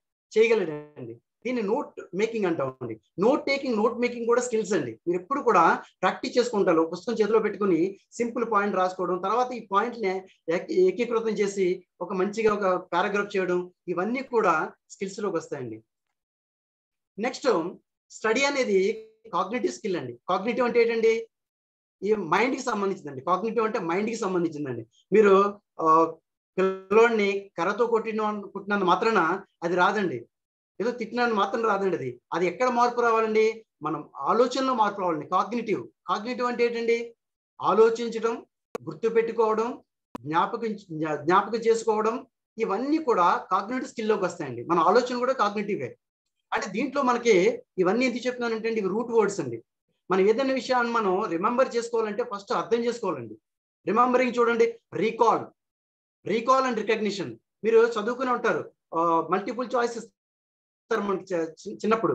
చేయగలడండి దీన్ని నోట్ మేకింగ్ అంటామండి నోట్ టేకింగ్ నోట్ మేకింగ్ కూడా స్కిల్స్ అండి మీరు ఎప్పుడు కూడా ప్రాక్టీస్ చేసుకుంటారు ఒక పుస్తకం చేతిలో పెట్టుకుని సింపుల్ పాయింట్ రాసుకోవడం తర్వాత ఈ పాయింట్ ని ఏక- ఏకీకృతం చేసి ఒక మంచిగా ఒక పారాగ్రాఫ్ చేయడం ఇవన్నీ కూడా స్కిల్స్ లోకి వస్తాయండి నెక్స్ట్ స్టడీ అనేది కాగ్నేటివ్ స్కిల్ అండి కాగ్నేటివ్ అంటే ఏంటండి ఈ మైండ్ కి సంబంధించిందండి కాగ్నేటివ్ అంటే మైండ్ కి సంబంధించిందండి మీరు ఆ, పిల్లోడిని కర్రతో కొట్టిన కొట్టినంత మాత్రాన అది రాదండి ఏదో తిట్టినంత మాత్రం రాదండి అది అది ఎక్కడ మార్పు రావాలండి మనం ఆలోచనలో మార్పు రావాలండి కాగ్నేటివ్ కాగ్నేటివ్ అంటే ఏంటండి ఆలోచించడం గుర్తు పెట్టుకోవడం జ్ఞాపకం జ్ఞాపకం చేసుకోవడం ఇవన్నీ కూడా కాగ్నేటివ్ స్కిల్లోకి వస్తాయండి మన ఆలోచన కూడా కాగ్నేటివే అంటే దీంట్లో మనకి ఇవన్నీ ఎందుకు చెప్తున్నానంటే అండి ఇవి రూట్ వర్డ్స్ అండి మనం ఏదైనా విషయాన్ని మనం రిమెంబర్ చేసుకోవాలంటే ఫస్ట్ అర్థం చేసుకోవాలండి రిమెంబరింగ్ చూడండి రీకాల్ రీకాల్ అండ్ రికగ్నిషన్ మీరు చదువుకుని ఉంటారు మల్టిపుల్ చాయిస్ ఇస్తారు మనకి చి- చి- చిన్నప్పుడు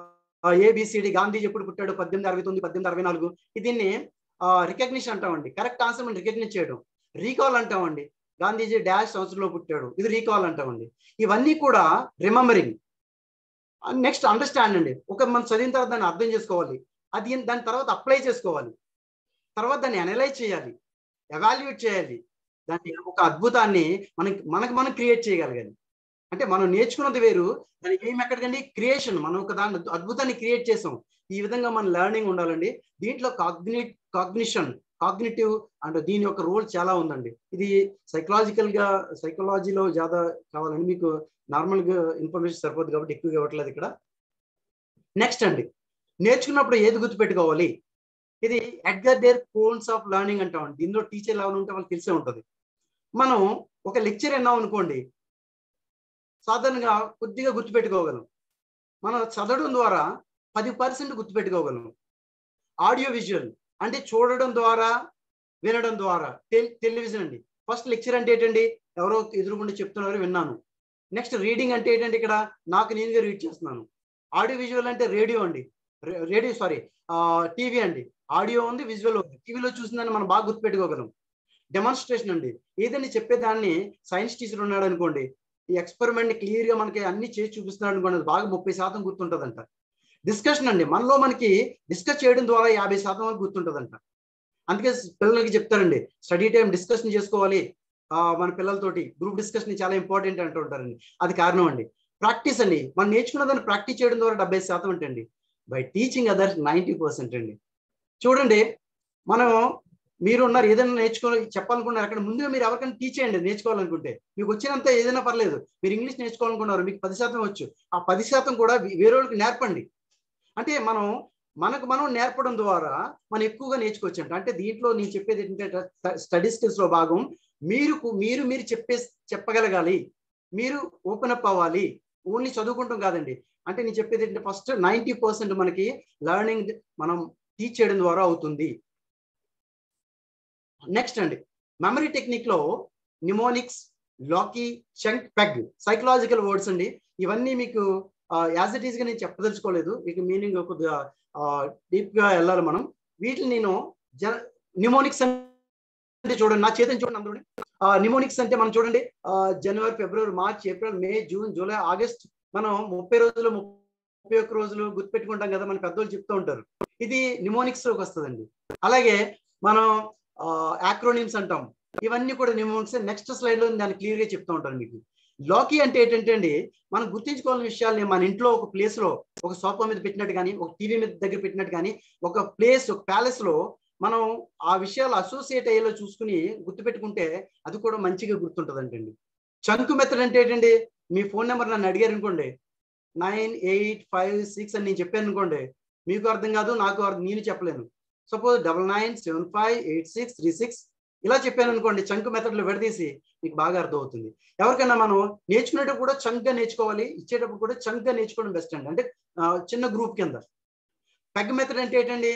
ఏబిసిడి గాంధీ ఎప్పుడు పుట్టాడు పద్దెనిమిది అరవై తొమ్మిది పద్దెనిమిది అరవై నాలుగు దీన్ని రికగ్నిషన్ అంటామండి కరెక్ట్ ఆన్సర్ మనం రికగ్నిషన్ చేయడం రీకాల్ అంటామండి గాంధీజీ డాష్ సంవత్సరంలో పుట్టాడు ఇది రీకాల్ అంటామండి ఇవన్నీ కూడా రిమెంబరింగ్ నెక్స్ట్ అండర్స్టాండ్ అండి ఒక మనం చదివిన తర్వాత దాన్ని అర్థం చేసుకోవాలి అది దాని తర్వాత అప్లై చేసుకోవాలి తర్వాత దాన్ని అనలైజ్ చేయాలి ఎవాల్యుయేట్ చేయాలి దాన్ని ఒక అద్భుతాన్ని మనకి మనకు మనం క్రియేట్ చేయగలగాలి అంటే మనం నేర్చుకున్నది వేరు దానికి ఏం ఎక్కడికండి క్రియేషన్ మనం ఒక దాన్ని అద్భుతాన్ని క్రియేట్ చేసాం ఈ విధంగా మన లెర్నింగ్ ఉండాలండి దీంట్లో కాగ్ని కాగ్నిషన్ కాగ్నిటివ్ అండ్ దీని యొక్క రోల్ చాలా ఉందండి ఇది సైకలాజికల్ గా సైకాలజీలో జాదా కావాలండి మీకు నార్మల్ గా ఇన్ఫర్మేషన్ సరిపోదు కాబట్టి ఎక్కువగా ఇవ్వట్లేదు ఇక్కడ నెక్స్ట్ అండి నేర్చుకున్నప్పుడు ఏది గుర్తుపెట్టుకోవాలి ఇది Edgar Dale cones of learning అంటాం దీనిలో టీచర్ లెవెల్ ఉంటే వాళ్ళకి తెలిసే ఉంటుంది మనం ఒక లెక్చర్ విన్నాం అనుకోండి సాధారణంగా కొద్దిగా గుర్తుపెట్టుకోగలం మనం చదవడం ద్వారా పది పర్సెంట్ గుర్తుపెట్టుకోగలం ఆడియో విజువల్ అంటే చూడడం ద్వారా వినడం ద్వారా టెలివిజన్ అండి ఫస్ట్ లెక్చర్ అంటే ఏంటండి ఎవరో ఎదురుగుండా చెప్తున్నారు విన్నాను నెక్స్ట్ రీడింగ్ అంటే ఏంటంటే ఇక్కడ నాకు నేనుగా రీడ్ చేస్తున్నాను ఆడియో విజువల్ అంటే రేడియో అండి రేడియో సారీ టీవీ అండి ఆడియో ఉంది విజువల్ ఉంది టీవీలో చూసిందని మనం బాగా గుర్తుపెట్టుకోగలం డెమాన్స్ట్రేషన్ అండి ఏదైనా చెప్పేదాన్ని సైన్స్ టీచర్ ఉన్నాడు అనుకోండి ఈ ఎక్స్పెరిమెంట్ క్లియర్ గా మనకి అన్ని చేసి చూపిస్తున్నాడు అనుకోండి అది బాగా ముప్పై శాతం గుర్తుంటదంట డిస్కషన్ అండి మనలో మనకి డిస్కస్ చేయడం ద్వారా యాభై శాతం వరకు గుర్తుంటదంట అందుకే పిల్లలకి చెప్తారండి స్టడీ టైం డిస్కషన్ చేసుకోవాలి ఆ, మన పిల్లలతోటి గ్రూప్ డిస్కషన్ చాలా ఇంపార్టెంట్ అంటూ ఉంటారండి అది కారణం అండి ప్రాక్టీస్ అండి మనం నేర్చుకున్న దాన్ని ప్రాక్టీస్ చేయడం ద్వారా డెబ్బై శాతం అంటండి by teaching others ninety percent అండి చూడండి మనం మీరు ఉన్నారు ఏదైనా నేర్చుకోవాలి చెప్పాలనుకున్నారు అక్కడ ముందుగా మీరు ఎవరికైనా టీచ్ చేయండి నేర్చుకోవాలనుకుంటే మీకు వచ్చినంత ఏదైనా పర్లేదు మీరు ఇంగ్లీష్ నేర్చుకోవాలనుకున్నారు మీకు పది శాతం వచ్చు ఆ పది శాతం కూడా వేరే వాళ్ళకి నేర్పండి అంటే మనం మనకు మనం నేర్పడం ద్వారా మనం ఎక్కువగా నేర్చుకోవచ్చు అంట అంటే దీంట్లో నేను చెప్పేది ఏంటంటే స్టడీ స్కిల్స్ లో భాగం మీరు మీరు మీరు చెప్పే చెప్పగలగాలి మీరు ఓపెన్ అప్ అవ్వాలి ఓన్లీ చదువుకుంటాం కాదండి అంటే నేను చెప్పేది ఏంటంటే ఫస్ట్ నైంటీ పర్సెంట్ మనకి లెర్నింగ్ మనం టీచ్ చేయడం ద్వారా అవుతుంది నెక్స్ట్ అండి మెమరీ టెక్నిక్ లో mnemonics loci chunk peg psychological words అండి ఇవన్నీ మీకు యాజ్ ఇట్ ఈస్ గా నేను చెప్పదలుచుకోలేదు మీకు మీనింగ్ కొద్దిగా డీప్ గా వెళ్ళాలి మనం వీటిని నేను జన నిమోనిక్స్ అంటే చూడండి నా చేతిని చూడండి అందరూ నిమోనిక్స్ అంటే మనం చూడండి ఆ, జనవరి ఫిబ్రవరి March April May June July August మనం ముప్పై రోజులు ముప్పై ఒక్క రోజులు గుర్తుపెట్టుకుంటాం కదా మన పెద్దోళ్ళు చెప్తూ ఉంటారు ఇది నిమోనిక్స్ లోకి వస్తుందండి అలాగే మనం యాక్రోనిమ్స్ అంటాం ఇవన్నీ కూడా నిమోనిక్స్ నెక్స్ట్ స్లైడ్ లో దాన్ని క్లియర్ గా చెప్తూ ఉంటాను మీకు లాకీ అంటే ఏంటంటే అండి మనం గుర్తించుకోవాల్సిన విషయాల్ని మన ఇంట్లో ఒక ప్లేస్ లో ఒక సోఫా మీద పెట్టినట్టు కానీ ఒక టీవీ మీద దగ్గర పెట్టినట్టు కానీ ఒక ప్లేస్ ఒక ప్యాలెస్ లో మనం ఆ విషయాలు అసోసియేట్ అయ్యేలా చూసుకుని గుర్తుపెట్టుకుంటే అది కూడా మంచిగా గుర్తుంటదంటండి చంకు మెథడ్ అంటే ఏంటండి మీ ఫోన్ నెంబర్ నన్ను అడిగారు అనుకోండి నైన్ ఎయిట్ ఫైవ్ సిక్స్ అని నేను చెప్పాను అనుకోండి మీకు అర్థం కాదు నాకు అర్థం నేను చెప్పలేను suppose double nine seven five eight six three six ఇలా చెప్పాను అనుకోండి చంక్ మెథడ్ లో విడదీసి మీకు బాగా అర్థం అవుతుంది ఎవరికైనా మనం నేర్చుకునేటప్పుడు కూడా చంక్ గా నేర్చుకోవాలి ఇచ్చేటప్పుడు కూడా చంక్ గా నేర్చుకోవడం బెస్ట్ అండి అంటే ఆ, చిన్న గ్రూప్ కింద పెగ్ మెథడ్ అంటే ఏంటండి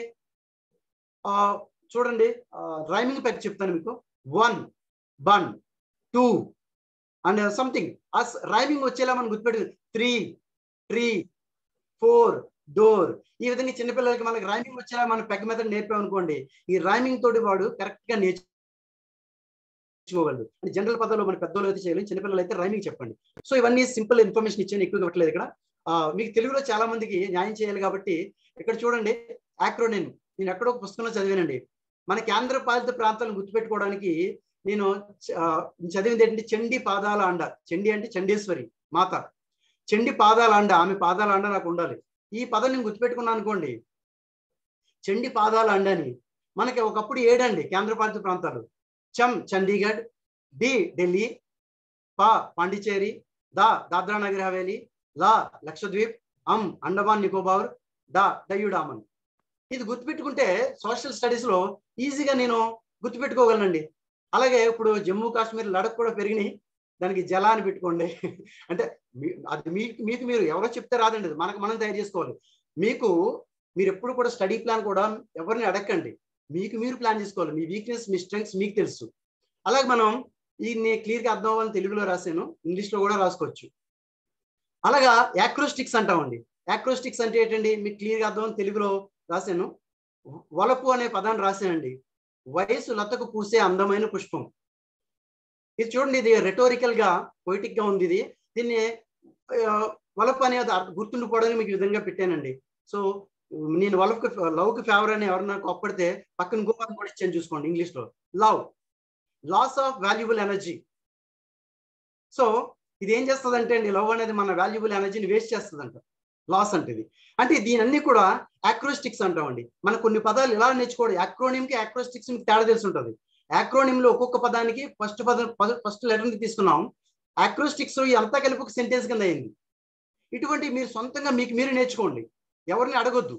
ఆ, చూడండి రైమింగ్ పెగ్ చెప్తాను మీకు one one two and something ఆ రైమింగ్ వచ్చేలా మనం గుర్తుపెట్టు త్రీ ట్రీ ఫోర్ డోర్ ఈ విధంగా చిన్నపిల్లలకి మనకి రైమింగ్ వచ్చేలా మనం పెగ్ మెథడ్ నేర్పాం అనుకోండి ఈ రైమింగ్ తోటి వాడు కరెక్ట్ గా నేర్చుకోగలడు అంటే జనరల్ పదాలు మన పెద్దోళ్ళు అయితే చేయలేం చిన్నపిల్లలు అయితే రైమింగ్ చెప్పండి సో ఇవన్నీ సింపుల్ ఇన్ఫర్మేషన్ ఇచ్చాను ఎక్కువ ఇవ్వట్లేదు ఇక్కడ ఆ, మీకు తెలుగులో చాలా మందికి న్యాయం చేయాలి కాబట్టి ఇక్కడ చూడండి యాక్రోనిన్ నేను ఎక్కడో ఒక పుస్తకంలో చదివానండి మన కేంద్ర పాలిత ప్రాంతాలను గుర్తుపెట్టుకోవడానికి నేను చ- ఆ, చదివింది ఏంటంటే చండి పాదాల అండ చండి అంటే చండేశ్వరి మాత చండి పాదాల అండ ఆమె పాదాల అండ నాకు ఉండాలి ఈ పదం నేను గుర్తుపెట్టుకున్నాను అనుకోండి చండి పాదాల అండ అని మనకి ఒకప్పుడు ఏడండి కేంద్ర పాలిత ప్రాంతాలు చం చండీగఢ్ డి ఢిల్లీ పా పాండిచేరి దా దాద్రా నగర్ హవేలీ లా లక్షద్వీప్ అం అండమాన్ నికోబార్ డా డయ్యుడామన్ ఇది గుర్తుపెట్టుకుంటే సోషల్ స్టడీస్ లో ఈజీగా నేను గుర్తుపెట్టుకోగలనండి అలాగే ఇప్పుడు జమ్మూ కాశ్మీర్ లడక్ కూడా పెరిగినాయి దానికి జలా అని పెట్టుకోండి అంటే మీ- అది మీకు మీకు మీరు ఎవరో చెప్తే రాదండి అది మనకు మనం తయారు చేసుకోవాలి మీకు మీరు ఎప్పుడు కూడా స్టడీ ప్లాన్ కూడా ఎవరిని అడగండి మీకు మీరు ప్లాన్ చేసుకోవాలి మీ వీక్నెస్ మీ స్ట్రెంగ్స్ మీకు తెలుసు అలాగే మనం దీన్ని క్లియర్గా అర్థం అవ్వాలని తెలుగులో రాశాను ఇంగ్లీష్లో కూడా రాసుకోవచ్చు అలాగా యాక్రోస్టిక్స్ అంటామండి యాక్రోస్టిక్స్ అంటే ఏంటండి మీకు క్లియర్గా అర్థం అవ్వాలని తెలుగులో రాశాను వలపు అనే పదాన్ని రాశానండి వయసు లతకు పూసే అందమైన పుష్పం ఇది చూడండి ఇది రెటోరికల్ గా పొయిటిక్ గా ఉంది ఇది దీన్ని ఆ, వలపు అనేది అర్థ- గుర్తుండిపోవడానికి మీకు ఈ విధంగా పెట్టానండి సో నేను వలపు లవ్ కి ఫేవర్ అని ఎవరన్నా కోప్పడితే పక్కన ఇంకో పదం కూడా ఇచ్చాను చూసుకోండి ఇంగ్లీష్ లో love loss of valuable energy so ఇది ఏం చేస్తుంది అంటే అండి లవ్ అనేది మన వాల్యుబుల్ ఎనర్జీని వేస్ట్ చేస్తుందంట లాస్ అంటే ఇది అంటే దీని అన్ని కూడా యాక్రోస్టిక్స్ అంటామండి మన కొన్ని పదాలు ఎలా నేర్చుకోవడం యాక్రోనిమ్ కి యాక్రోస్టిక్స్ తేడా తెలిసి ఉంటుంది యాక్రోనిమ్ లో ఒక్కొక్క పదానికి ఫస్ట్ పదం ఫస్ట్ లెటర్ తీసుకున్నాం యాక్రోస్టిక్స్ ఈ అంతా కలిపి ఒక సెంటెన్స్ కింద అయింది ఇటువంటి మీరు సొంతంగా మీకు మీరు నేర్చుకోండి ఎవరిని అడగొద్దు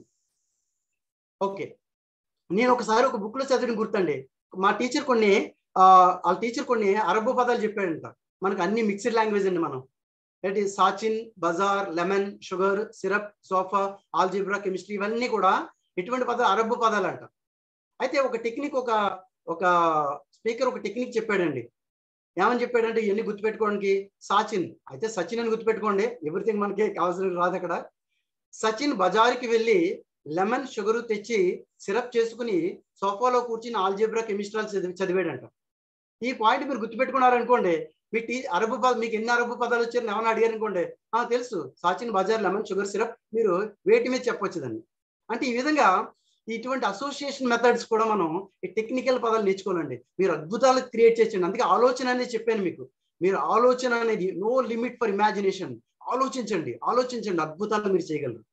ఓకే నేను ఒకసారి ఒక బుక్ లో చదివిన గుర్తండి మా టీచర్ కొన్ని ఆ, వాళ్ళ టీచర్ కొన్ని అరబు పదాలు చెప్పాడంట మనకు అన్ని మిక్స్డ్ లాంగ్వేజ్ అండి మనం ఏంటి satin bazaar lemon sugar syrup sofa algebra chemistry ఇవన్నీ కూడా ఎటువంటి పదాలు అరబ్బు పదాలు అంట అయితే ఒక టెక్నిక్ ఒక ఒక స్పీకర్ ఒక టెక్నిక్ చెప్పాడండి ఏమని చెప్పాడంటే ఇవన్నీ గుర్తుపెట్టుకోవడానికి సచిన్ అయితే సచిన్ అని గుర్తుపెట్టుకోండి ఎవ్రీథింగ్ మనకి కావాల్సిన రాదు అక్కడ సచిన్ బజార్కి వెళ్ళి లెమన్ షుగర్ తెచ్చి సిరప్ చేసుకుని సోఫాలో కూర్చుని ఆల్జీబ్రా కెమిస్ట్రాల్ చదివి చదివాడంట ఈ పాయింట్ మీరు గుర్తుపెట్టుకున్నారనుకోండి మీ టీ అరబు పద మీకు ఎన్ని అరబు పదాలు వచ్చారు ఏమైనా అడిగారు అనుకోండి ఆ తెలుసు satin bazaar lemon sugar syrup మీరు వేటి మీద చెప్పొచ్చు దాన్ని అంటే ఈ విధంగా ఇటువంటి అసోసియేషన్ మెథడ్స్ కూడా మనం ఈ టెక్నికల్ పదాలు నేర్చుకోవాలండి మీరు అద్భుతాలు క్రియేట్ చేయొచ్చండి అందుకే ఆలోచన అనేది చెప్పాను మీకు మీరు ఆలోచన అనేది నో లిమిట్ ఫర్ ఇమాజినేషన్ ఆలోచించండి ఆలోచించండి అద్భుతాలు మీరు చేయగలరు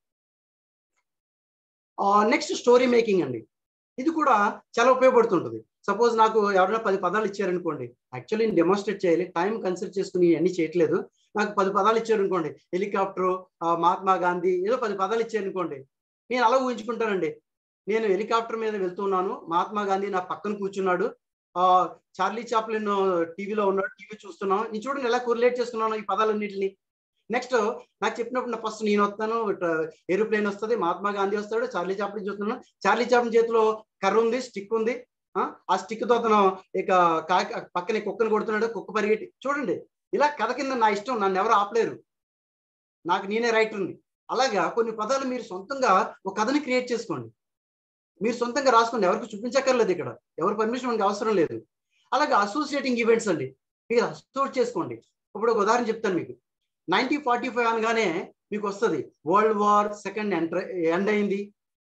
నెక్స్ట్ స్టోరీ మేకింగ్ అండి ఇది కూడా చాలా ఉపయోగపడుతుంటుంది సపోజ్ నాకు ఎవరైనా పది పదాలు ఇచ్చారనుకోండి యాక్చువల్లీ నేను డెమోన్స్ట్రేట్ చేయాలి టైం కన్సిడర్ చేసుకుని అన్ని చేయట్లేదు నాకు పది పదాలు ఇచ్చారనుకోండి హెలికాప్టర్ మహాత్మా గాంధీ ఏదో పది పదాలు ఇచ్చారనుకోండి నేను అలా ఊహించుకుంటానండి నేను హెలికాప్టర్ మీద వెళ్తున్నాను మహాత్మా గాంధీ నా పక్కన కూర్చున్నాడు ఆ చార్లీ చాప్లిన్ టీవీలో ఉన్నాడు టీవీ చూస్తున్నాం నేను చూడండి ఎలా కొరిలేట్ చేసుకున్నాను ఈ పదాలన్నింటిని నెక్స్ట్ నాకు చెప్పినప్పుడు ఫస్ట్ నేను వస్తాను ఏరోప్లేన్ వస్తుంది మహాత్మా గాంధీ వస్తాడు చార్లీ చాప్లిన్ చూస్తున్నాను చార్లీ చాప్లిన్ చేతిలో కర్ర ఉంది స్టిక్ ఉంది ఆ స్టిక్ తో అతను ఇక కాకి పక్కనే కుక్కను కొడుతున్నాడు కుక్క పరిగెట్టి చూడండి ఇలా కథ కింద నా ఇష్టం నన్ను ఎవరు ఆపలేరు నాకు నేనే రైటర్ని అలాగా కొన్ని పదాలు మీరు సొంతంగా ఒక కథని క్రియేట్ చేసుకోండి మీరు సొంతంగా రాసుకోండి ఎవరికి చూపించక్కర్లేదు ఇక్కడ ఎవరి పర్మిషన్ మనకి అవసరం లేదు అలాగే అసోసియేటింగ్ ఈవెంట్స్ అండి మీరు అసోసియేట్ చేసుకోండి ఇప్పుడు ఒక ఉదాహరణ చెప్తాను మీకు నైన్టీన్ ఫార్టీ ఫైవ్ అనగానే మీకు వస్తుంది world war second enter end అయింది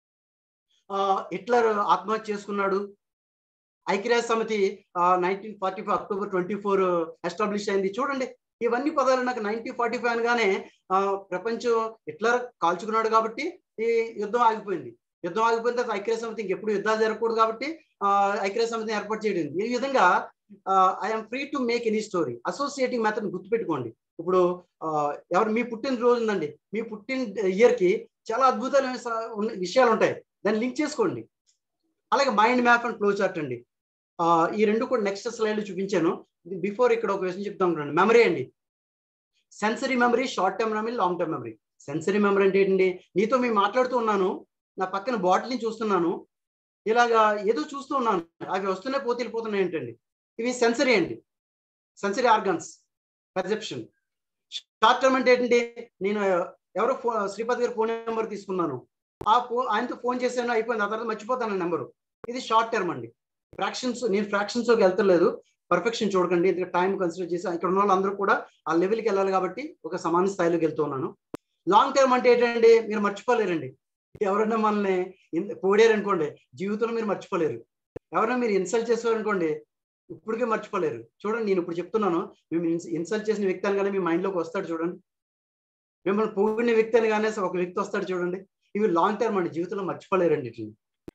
హిట్లర్ ఆత్మహత్య చేసుకున్నాడు ఐక్యరాజ్య సమితి nineteen forty five October twenty four establish అయింది చూడండి ఇవన్నీ పదాలు నాకు నైన్టీన్ ఫార్టీ ఫైవ్ అనగానే ప్రపంచం హిట్లర్ కాల్చుకున్నాడు కాబట్టి ఈ యుద్ధం ఆగిపోయింది యుద్ధం ఆగిపోయిన తర్వాత ఐక్యరాజ్య సమితి ఇంకెప్పుడు యుద్ధాలు జరగకూడదు కాబట్టి ఐక్యరాజ్య సమితిని ఏర్పాటు చేయడం ఈ విధంగా I'm free to make any story associating method గుర్తుపెట్టుకోండి ఇప్పుడు ఎవరు మీ పుట్టిన రోజు ఉందండి మీ పుట్టిన ఇయర్ కి చాలా అద్భుతమైన విషయాలు ఉంటాయి దాన్ని లింక్ చేసుకోండి అలాగే mind map and flow chart అండి ఈ రెండు కూడా నెక్స్ట్ స్లైడ్ చూపించాను బిఫోర్ ఇక్కడ ఒక విషయం చెప్తాం చూడండి మెమరీ అండి sensory memory short term memory long term memory sensory memory అంటే ఏంటండి నీతో మేము మాట్లాడుతూ ఉన్నాను నా పక్కన బాటిల్ని చూస్తున్నాను ఇలాగా ఏదో చూస్తూ ఉన్నాను అవి వస్తూనే పోతే వెళ్ళిపోతున్నాయి ఏంటండి ఇవి సెన్సరీ అండి sensory organs perception short term అంటే ఏంటంటే నేను ఎవరో ఫో శ్రీపతి గారి ఫోన్ నెంబర్ తీసుకున్నాను ఆ ఫోన్ ఆయనతో ఫోన్ చేశాను అయిపోయింది ఆ తర్వాత మర్చిపోతాను నెంబరు ఇది షార్ట్ టర్మ్ అండి ఫ్రాక్షన్స్ నేను ఫ్రాక్షన్స్లోకి వెళ్తలేదు పర్ఫెక్షన్ చూడకండి ఎందుకంటే టైం కన్సిడర్ చేసి ఇక్కడ ఉన్న వాళ్ళందరూ కూడా ఆ లెవెల్కి వెళ్ళాలి కాబట్టి ఒక సమాన స్థాయిలోకి వెళ్తున్నాను లాంగ్ టర్మ్ అంటే ఏంటంటే మీరు మర్చిపోలేరండి ఎవరైనా మనల్ని పోడారు అనుకోండి జీవితంలో మీరు మర్చిపోలేరు ఎవరైనా మీరు ఇన్సల్ట్ చేసారనుకోండి ఇప్పటికే మర్చిపోలేరు చూడండి నేను ఇప్పుడు చెప్తున్నాను మేము ఇన్సల్ట్ చేసిన వ్యక్తి అనగానే మీ మైండ్లోకి వస్తాడు చూడండి మిమ్మల్ని పోగిన వ్యక్తి అనగానే ఒక వ్యక్తి వస్తాడు చూడండి ఇవి లాంగ్ టర్మ్ అండి జీవితంలో మర్చిపోలేరండి ఇట్లా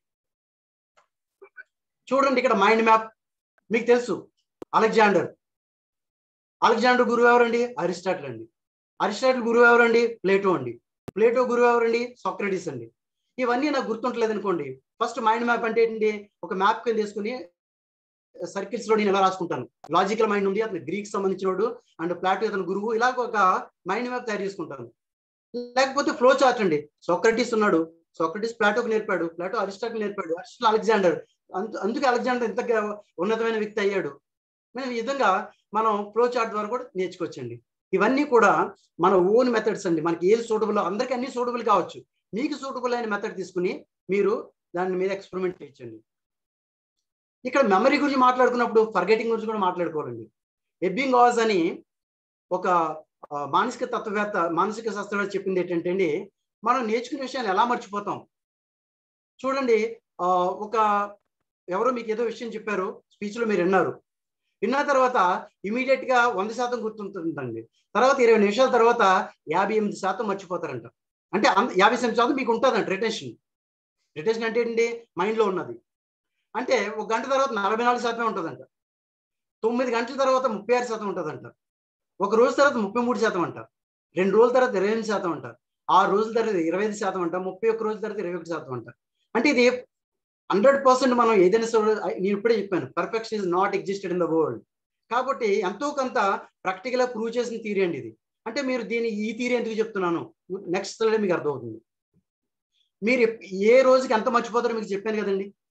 చూడండి ఇక్కడ మైండ్ మ్యాప్ మీకు తెలుసు అలెగ్జాండర్ అలెగ్జాండర్ గురువు ఎవరండి అరిస్టాటిల్ అండి అరిస్టాటిల్ గురువు ఎవరండి ప్లేటో అండి ప్లేటో గురువు ఎవరండి సాక్రటీస్ అండి ఇవన్నీ నాకు గుర్తుంటలేదు అనుకోండి ఫస్ట్ మైండ్ మ్యాప్ అంటే ఏంటండి ఒక మ్యాప్ కింద తీసుకుని సర్కిల్స్ లో నేను ఎలా రాసుకుంటాను లాజికల్ మైండ్ ఉంది అతను గ్రీక్ సంబంధించినోడు అండ్ ప్లాటో అతను గురువు ఇలాగ ఒక మైండ్ మ్యాప్ తయారు చేసుకుంటాను లేకపోతే ఫ్లో చార్ట్ అండి సోక్రటీస్ ఉన్నాడు సోక్రటీస్ ప్లాటోకి నేర్పాడు ప్లాటో అరిస్టాటిల్ నేర్పాడు అరిస్టాటిల్ అలెగ్జాండర్ అందుకే అలెగ్జాండర్ ఇంత ఉన్నతమైన వ్యక్తి అయ్యాడు మనం ఈ విధంగా మనం ఫ్లో చార్ట్ ద్వారా కూడా నేర్చుకోవచ్చండి ఇవన్నీ కూడా మన ఓన్ మెథడ్స్ అండి మనకి ఏది సూటబుల్ అందరికీ అన్ని సూటబుల్ కావచ్చు మీకు సూటబుల్ అయిన మెథడ్ తీసుకుని మీరు దాని మీద ఎక్స్పెరిమెంట్ చేయొచ్చండి ఇక్కడ మెమరీ గురించి మాట్లాడుకున్నప్పుడు ఫర్గెటింగ్ గురించి కూడా మాట్లాడుకోవాలండి ఎబ్బింగ్ ఆజ్ అని ఒక మానసిక తత్వవేత్త మానసిక శాస్త్రవేత్త చెప్పింది ఏంటంటే అండి మనం నేర్చుకునే విషయాన్ని ఎలా మర్చిపోతాం చూడండి ఒక ఎవరో మీకు ఏదో విషయం చెప్పారు స్పీచ్లో మీరు విన్నారు విన్న తర్వాత ఇమీడియట్ గా వంద శాతం గుర్తుంటుందండి తర్వాత ఇరవై నిమిషాల తర్వాత యాభై ఎనిమిది శాతం మర్చిపోతారంట అంటే యాభై ఎనిమిది శాతం మీకు ఉంటుందంట రిటెన్షన్ రిటెన్షన్ అంటే ఏంటి మైండ్లో ఉన్నది అంటే ఒక గంట తర్వాత నలభై నాలుగు శాతమే ఉంటుందంట తొమ్మిది గంటల తర్వాత ముప్పై ఆరు శాతం ఉంటుందంట ఒక రోజు తర్వాత ముప్పై మూడు శాతం అంట రెండు రోజుల తర్వాత ఇరవై ఎనిమిది శాతం అంట ఆరు రోజుల తర్వాత ఇరవై ఐదు శాతం అంట ముప్పై ఒక్క రోజుల తర్వాత ఇరవై ఒకటి శాతం అంట అంటే ఇది హండ్రెడ్ పర్సెంట్ మనం ఏదైనా నేను ఇప్పుడే చెప్పాను perfection is not existed in the world కాబట్టి ఎంతో కొంత ప్రాక్టికల్గా ప్రూవ్ చేసిన థీరీ అండి ఇది అంటే మీరు దీని ఈ థీరీ ఎందుకు చెప్తున్నాను నెక్స్ట్ స్లైడ్ మీకు అర్థమవుతుంది మీరు ఏ రోజుకి ఎంత మర్చిపోతారో మీకు చెప్పాను కదండి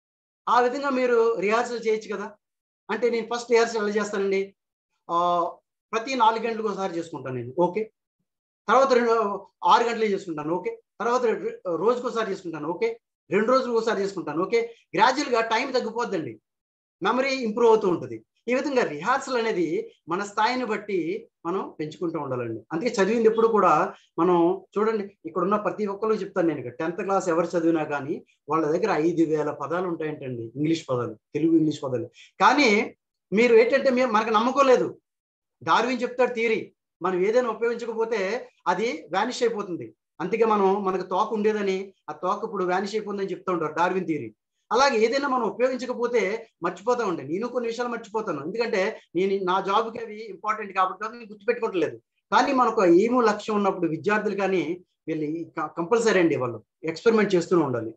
ఆ విధంగా మీరు రిహార్సల్ చేయొచ్చు కదా అంటే నేను ఫస్ట్ రిహార్సల్ ఎలా చేస్తానండి ఆ, ప్రతి నాలుగు గంటలకు ఒకసారి చేసుకుంటాను నేను ఓకే తర్వాత రెండు ఆరు గంటలు చేసుకుంటాను ఓకే తర్వాత రె- రోజుకు ఒకసారి చేసుకుంటాను ఓకే రెండు రోజులకు ఒకసారి చేసుకుంటాను ఓకే గ్రాడ్యువల్గా టైం తగ్గిపోద్దండి మెమరీ ఇంప్రూవ్ అవుతూ ఉంటుంది ఈ విధంగా రిహార్సల్ అనేది మన స్థాయిని బట్టి మనం పెంచుకుంటూ ఉండాలండి అందుకే చదివింది ఎప్పుడు కూడా మనం చూడండి ఇక్కడ ఉన్న ప్రతి ఒక్కరు చెప్తాను నేను టెన్త్ క్లాస్ ఎవరు చదివినా కానీ వాళ్ళ దగ్గర ఐదు వేల పదాలు ఉంటాయంటండి ఇంగ్లీష్ పదాలు తెలుగు ఇంగ్లీష్ పదాలు కానీ మీరు ఏంటంటే మేము మనకు నమ్మకం లేదు డార్విన్ చెప్తాడు థియరీ మనం ఏదైనా ఉపయోగించకపోతే అది వ్యానిష్ అయిపోతుంది అందుకే మనం మనకు తోక ఉండేదని ఆ తోక ఇప్పుడు వ్యానిష్ అయిపోతుందని చెప్తూ ఉంటారు డార్విన్ థియరీ అలాగే ఏదైనా మనం ఉపయోగించకపోతే మర్చిపోతా ఉండే నేను కొన్ని విషయాలు మర్చిపోతాను ఎందుకంటే నేను నా జాబ్కి అవి ఇంపార్టెంట్ కాబట్టి నేను గుర్తుపెట్టుకోవట్లేదు కానీ మనకు ఏమో లక్ష్యం ఉన్నప్పుడు విద్యార్థులు కానీ వీళ్ళు కంపల్సరీ అండి వాళ్ళు ఎక్స్పెరిమెంట్ చేస్తూనే ఉండాలి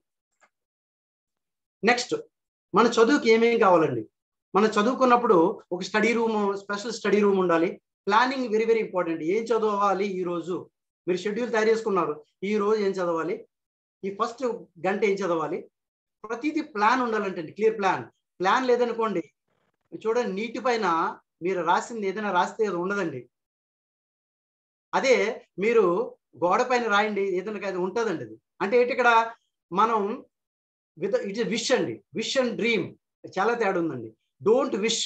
నెక్స్ట్ మన చదువుకి ఏమేమి కావాలండి మనం చదువుకున్నప్పుడు ఒక study room special study room ఉండాలి ప్లానింగ్ వెరీ వెరీ ఇంపార్టెంట్ ఏం చదవాలి ఈ రోజు మీరు షెడ్యూల్ తయారు చేసుకున్నారు ఈ రోజు ఏం చదవాలి ఈ ఫస్ట్ గంట ఏం చదవాలి ప్రతిదీ ప్లాన్ ఉండాలంటే క్లియర్ ప్లాన్ ప్లాన్ లేదనుకోండి చూడండి నీటి పైన మీరు రాసింది ఏదైనా రాస్తే అది ఉండదండి అదే మీరు గోడ పైన రాయండి ఏదైనా అది ఉంటుందండి అది అంటే ఏంటి ఇక్కడ మనం విత్ ఇట్ ఇస్ విష్ అండి విష్ అండ్ డ్రీమ్ చాలా తేడా ఉందండి డోంట్ విష్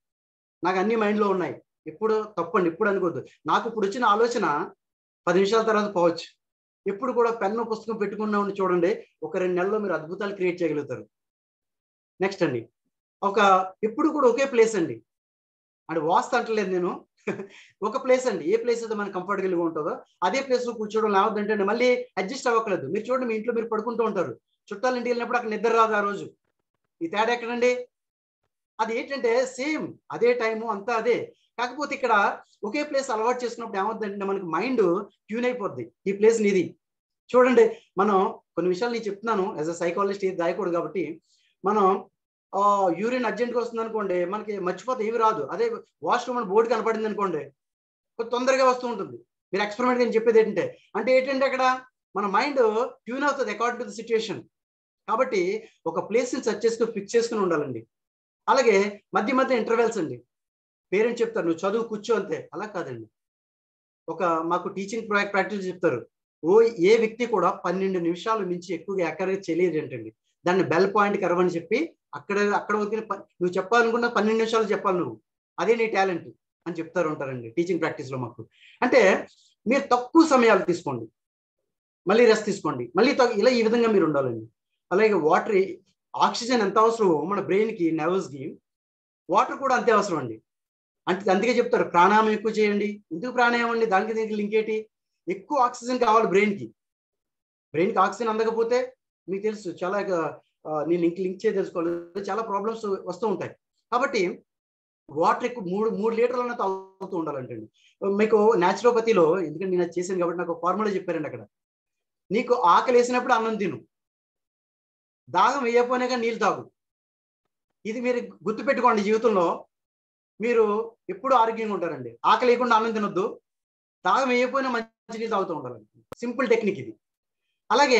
నాకు అన్ని మైండ్లో ఉన్నాయి ఎప్పుడు తప్పండి ఇప్పుడు అనుకోవద్దు నాకు ఇప్పుడు వచ్చిన ఆలోచన పది నిమిషాల తర్వాత పోవచ్చు ఎప్పుడు కూడా పెన్ను పుస్తకం పెట్టుకున్నా ఉండి చూడండి ఒక రెండు నెలల్లో మీరు అద్భుతాలు క్రియేట్ చేయగలుగుతారు నెక్స్ట్ అండి ఒక ఎప్పుడు కూడా ఒకే ప్లేస్ అండి అంటే వాస్తు అంటలేదు నేను ఒక ప్లేస్ అండి ఏ ప్లేస్ అయితే మనకు కంఫర్టబుల్గా ఉంటుందో అదే ప్లేస్ లో కూర్చోవడం లేవద్దంటే మళ్ళీ అడ్జస్ట్ అవ్వకలేదు మీరు చూడండి మీ ఇంట్లో మీరు పడుకుంటూ ఉంటారు చుట్టాలు ఇంటికి వెళ్ళినప్పుడు అక్కడ నిద్ర రాదు ఆ రోజు ఈ తేడా ఎక్కడండి అది ఏంటంటే సేమ్ అదే టైము అంతా అదే కాకపోతే ఇక్కడ ఒకే ప్లేస్ అలవాటు చేసుకున్నప్పుడు ఏమవుతుందంటే మనకి మైండ్ ట్యూన్ అయిపోద్ది ఈ ప్లేస్ నీది చూడండి మనం కొన్ని విషయాలు నేను చెప్తున్నాను యాజ్ అ సైకాలజిస్ట్ ఏది దాయకూడదు కాబట్టి మనం యూరిన్ అర్జెంట్గా వస్తుంది అనుకోండి మనకి మర్చిపోతే ఏమి రాదు అదే వాష్రూమ్ అని బోర్డు కనపడింది అనుకోండి కొంచెం తొందరగా వస్తూ ఉంటుంది మీరు ఎక్స్పెరిమెంట్ నేను చెప్పేది ఏంటంటే అంటే ఏంటంటే అక్కడ మన మైండ్ ట్యూన్ అవుతుంది అకార్డింగ్ టు ద సిచ్యుయేషన్ కాబట్టి ఒక ప్లేస్ని సెర్చ్ చేసుకుని ఫిక్స్ చేసుకుని ఉండాలండి అలాగే మధ్య మధ్య ఇంటర్వెల్స్ అండి పేరెంట్స్ చెప్తారు నువ్వు చదువు కూర్చో అంతే అలా కాదండి ఒక మాకు టీచింగ్ ప్రాక్టీస్ చెప్తారు ఓ ఏ వ్యక్తి కూడా పన్నెండు నిమిషాల నుంచి ఎక్కువగా ఎక్కడికి తెలియదు ఏంటండి దాన్ని బెల్ పాయింట్ కర్వ్ అని చెప్పి అక్కడ అక్కడ వరకు నువ్వు చెప్పాలనుకున్న పన్నెండు నిమిషాలు చెప్పాలి నువ్వు అదే నీ టాలెంట్ అని చెప్తారు ఉంటారండి టీచింగ్ ప్రాక్టీస్ లో మాకు అంటే మీరు తక్కువ సమయాలు తీసుకోండి మళ్ళీ రెస్ట్ తీసుకోండి మళ్ళీ తగ్గు- ఇలా ఈ విధంగా మీరు ఉండాలండి అలాగే వాటర్ ఆక్సిజన్ ఎంత అవసరమో మన బ్రెయిన్ కి nerves కి వాటర్ కూడా అంతే అవసరం అండి అంటే అందుకే చెప్తారు ప్రాణాయామం ఎక్కువ చేయండి ఎందుకు ప్రాణాయామం అండి దానికి దీనికి లింక్ ఏంటి ఎక్కువ ఆక్సిజన్ కావాలి బ్రెయిన్ కి బ్రెయిన్ కి ఆక్సిజన్ అందకపోతే మీకు తెలుసు చాలా ఆ, నేను లింక్ లింక్ చేయ తెలుసుకోవాలి చాలా ప్రాబ్లమ్స్ వస్తూ ఉంటాయి కాబట్టి వాటర్ ఎక్కువ మూడు మూడు లీటర్లన్నా తాగుతూ ఉండాలంటండి మీకు న్యాచురోపతిలో ఎందుకంటే నేను అది చేశాను కాబట్టి నాకు ఫార్ములా చెప్పారండి అక్కడ నీకు ఆకలి వేసినప్పుడు అన్నం తిను దాహం వేయకపోయినాక నీళ్ళు తాగు ఇది మీరు గుర్తుపెట్టుకోండి జీవితంలో మీరు ఎప్పుడు ఆరోగ్యంగా ఉంటారండి ఆకలి లేకుండా అన్నం తినొద్దు దాహం వేయకపోయినా మంచి నీళ్ళు తాగుతూ ఉండాలండి సింపుల్ టెక్నిక్ ఇది అలాగే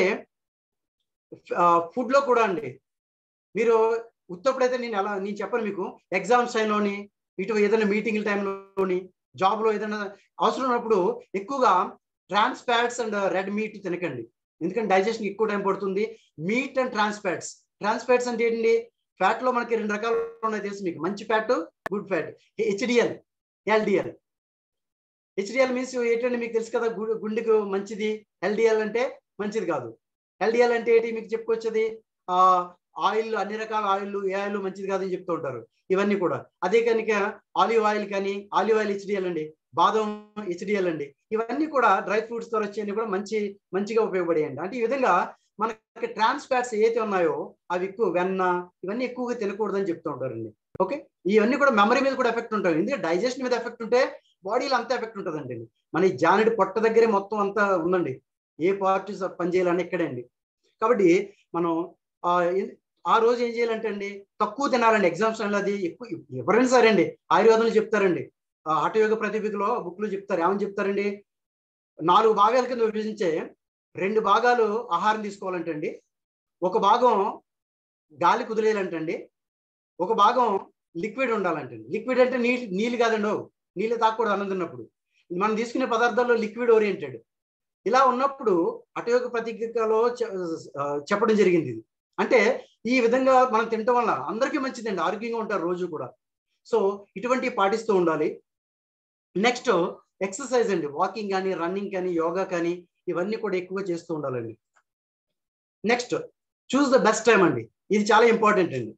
ఫుడ్ లో కూడా అండి మీరు ఉత్తప్పుడైతే నేను ఎలా నేను చెప్పను మీకు ఎగ్జామ్స్ టైంలోని ఇటు ఏదైనా మీటింగ్ల టైంలోని జాబ్ లో ఏదైనా అవసరం ఉన్నప్పుడు ఎక్కువగా trans fats and red meat తినకండి ఎందుకంటే డైజెషన్ ఎక్కువ టైం పడుతుంది meat and trans fats trans fats అంటే ఏంటి ఫ్యాట్ లో మనకి రెండు రకాలు ఉన్నాయి తెలుసు మీకు మంచి fat good fat HDL LDL HDL means ఏంటంటే మీకు తెలుసు కదా గు- గుండెకు మంచిది ఎల్డిఎల్ అంటే మంచిది కాదు ఎల్డిఎల్ అంటే ఏంటి మీకు చెప్పుకొచ్చేది ఆ ఆయిల్ అన్ని రకాల ఆయిల్ ఏ ఆయిల్ మంచిది కాదని చెప్తూ ఉంటారు ఇవన్నీ కూడా అదే కనుక ఆలివ్ ఆయిల్ కానీ ఆలివ్ ఆయిల్ హెచ్డిఎల్ అండి బాదం హెచ్డిఎల్ అండి ఇవన్నీ కూడా డ్రై ఫ్రూట్స్ తో వచ్చేవి కూడా మంచి మంచిగా ఉపయోగపడేయండి అంటే ఈ విధంగా మనకి ట్రాన్స్ ఫ్యాట్స్ ఏవైతే ఉన్నాయో అవి ఎక్కువ వెన్న ఇవన్నీ ఎక్కువగా తినకూడదని చెప్తూ ఉంటారండి ఓకే ఇవన్నీ కూడా మెమరీ మీద కూడా ఎఫెక్ట్ ఉంటాయి ఎందుకంటే డైజెషన్ మీద ఎఫెక్ట్ ఉంటే బాడీలో అంతా ఎఫెక్ట్ ఉంటుందండి మన ఈ జానడి పొట్ట దగ్గరే మొత్తం అంతా ఉందండి ఏ పార్ట్ పనిచేయాలని ఇక్కడే అండి కాబట్టి మనం ఆ ఎన్- ఆ రోజు ఏం చేయాలంటే అండి తక్కువ తినాలండి ఎగ్జామ్స్ టైంలో అది ఎక్కువ ఎవరైనా సరే అండి ఆయుర్వేదంలో చెప్తారండి ఆ హఠయోగ ప్రతిభికలో బుక్లు చెప్తారు ఏమని చెప్తారండి నాలుగు భాగాల కింద విభజించే రెండు భాగాలు ఆహారం తీసుకోవాలంటే అండి ఒక భాగం గాలి కుదిరేయాలంటండి ఒక భాగం లిక్విడ్ ఉండాలంటండి లిక్విడ్ అంటే నీళ్ళు నీళ్ళు కాదండి ఓ. నీళ్ళు తాకూడదు అన్నం తిన్నప్పుడు మనం తీసుకునే పదార్థాల్లో లిక్విడ్ ఓరియంటెడ్ ఇలా ఉన్నప్పుడు అటయోగ ప్రతిజ్ఞలో చె- ఆ, చెప్పడం జరిగింది ఇది అంటే ఈ విధంగా మనం తినటం వల్ల అందరికీ మంచిదండి ఆరోగ్యంగా ఉంటారు రోజు కూడా సో ఇటువంటి పాటిస్తూ ఉండాలి నెక్స్ట్ ఎక్సర్సైజ్ అండి వాకింగ్ కానీ రన్నింగ్ కానీ యోగా కానీ ఇవన్నీ కూడా ఎక్కువగా చేస్తూ ఉండాలండి next choose the best time అండి ఇది చాలా ఇంపార్టెంట్ అండి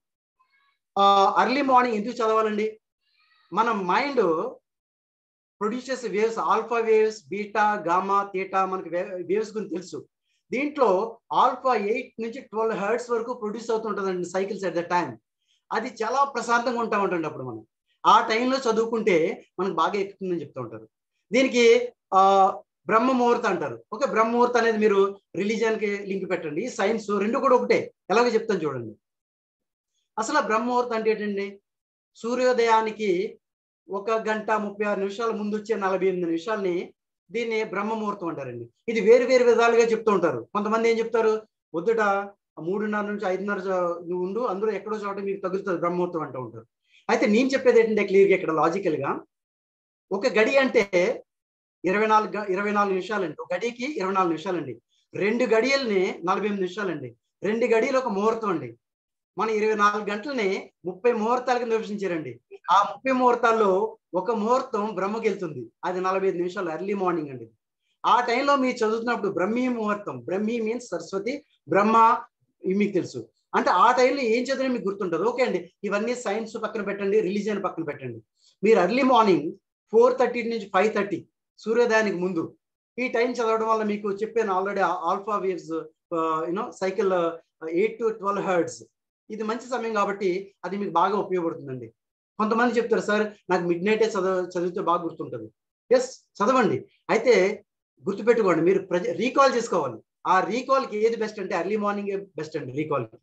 అర్లీ మార్నింగ్ ఎందుకు చదవాలండి మన మైండ్ ప్రొడ్యూస్ చేసే waves alpha waves beta gamma theta మనకి వేవ్స్ గురించి తెలుసు దీంట్లో ఆల్ఫా ఎయిట్ నుంచి ట్వెల్వ్ హెర్ట్స్ వరకు ప్రొడ్యూస్ అవుతుంటుందండి సైకిల్స్ ఎట్ ద టైం అది చాలా ప్రశాంతంగా ఉంటా ఉంటుంది అప్పుడు మనం ఆ టైంలో చదువుకుంటే మనకు బాగా ఎక్కుతుందని చెప్తూ ఉంటారు దీనికి ఆ బ్రహ్మ ముహూర్త అంటారు ఓకే బ్రహ్మ ముహూర్త అనేది మీరు రిలీజియన్ కి లింక్ పెట్టండి సైన్స్ రెండు కూడా ఒకటే ఎలాగో చెప్తాను చూడండి అసలు ఆ బ్రహ్మ ముహూర్తం అంటే ఏంటండి సూర్యోదయానికి ఒక గంట ముప్పై ఆరు నిమిషాల ముందు వచ్చే నలభై ఎనిమిది నిమిషాలని దీన్ని బ్రహ్మ ముహూర్తం అంటారండి ఇది వేరు వేరు విధాలుగా చెప్తూ ఉంటారు కొంతమంది ఏం చెప్తారు పొద్దుట మూడున్నర నుంచి ఐదున్నర చ- నువ్వు ఉండు అందులో ఎక్కడో చోట మీకు తగులుతుంది బ్రహ్మముహూర్తం అంటూ ఉంటారు అయితే నేను చెప్పేది ఏంటంటే క్లియర్గా ఇక్కడ లాజికల్ గా ఒక గడి అంటే ఇరవై నాలుగు గ- ఇరవై నాలుగు నిమిషాలండి ఒక గడికి ఇరవై నాలుగు నిమిషాలండి రెండు గడియల్ని నలభై ఎనిమిది నిమిషాలండి రెండు గడియలు ఒక ముహూర్తం అండి మన ఇరవై నాలుగు గంటలని ముప్పై ముహూర్తాల కింద విభజించారండి ఆ ముప్పై ముహూర్తాల్లో ఒక ముహూర్తం బ్రహ్మకి వెళ్తుంది అది నలభై ఐదు నిమిషాలు ఎర్లీ మార్నింగ్ అండి ఆ టైంలో మీరు చదువుతున్నప్పుడు బ్రహ్మీ ముహూర్తం బ్రహ్మీ మీన్స్ సరస్వతి బ్రహ్మ ఇవి మీకు తెలుసు అంటే ఆ టైంలో ఏం చదివినా మీకు గుర్తుంటుంది ఓకే అండి ఇవన్నీ సైన్స్ పక్కన పెట్టండి రిలీజియన్ పక్కన పెట్టండి మీరు ఎర్లీ మార్నింగ్ ఫోర్ థర్టీ నుంచి ఫైవ్ థర్టీ సూర్యోదయానికి ముందు ఈ టైం చదవడం వల్ల మీకు చెప్పాను already alpha waves you know cycle eight to twelve hertz ఇది మంచి సమయం కాబట్టి అది మీకు బాగా ఉపయోగపడుతుందండి కొంతమంది చెప్తారు సార్ నాకు మిడ్ నైటే చదవ చదివితే బాగా గుర్తుంటుంది ఎస్ చదవండి అయితే గుర్తుపెట్టుకోండి మీరు ప్రజ రీకాల్ చేసుకోవాలి ఆ రీకాల్కి ఏది బెస్ట్ అంటే ఎర్లీ మార్నింగ్ బెస్ట్ అండి రీకాల్కి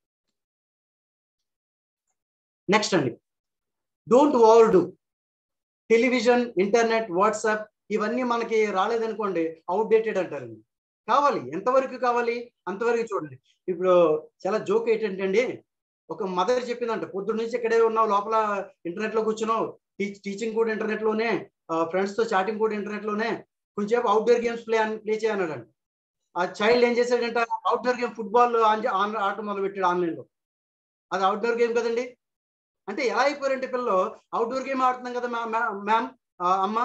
నెక్స్ట్ అండి don't overdo television internet WhatsApp ఇవన్నీ మనకి రాలేదనుకోండి అవుట్డేటెడ్ అంటారండి కావాలి ఎంతవరకు కావాలి అంతవరకు చూడండి ఇప్పుడు చాలా జోక్ ఏంటంటే అండి ఒక మదర్ చెప్పిందంట పొద్దున్న నుంచి ఇక్కడే ఉన్నావు లోపల ఇంటర్నెట్ లో కూర్చున్నావు టీచ్ టీచింగ్ కూడా ఇంటర్నెట్ లోనే ఫ్రెండ్స్ తో చాటింగ్ కూడా ఇంటర్నెట్ లోనే కొంచెంసేపు అవుట్డోర్ గేమ్స్ ప్లే ప్లే చేయన్నాడంట ఆ చైల్డ్ ఏం చేశాడంట అవుట్డోర్ గేమ్ ఫుట్బాల్ ఆన్ ఆట మొదలు పెట్టాడు ఆన్లైన్ లో అది అవుట్డోర్ గేమ్ కదండి అంటే ఎలా అయిపోయారంటే పిల్లలు అవుట్డోర్ గేమ్ ఆడుతున్నాం కదా మ్యామ్ అమ్మ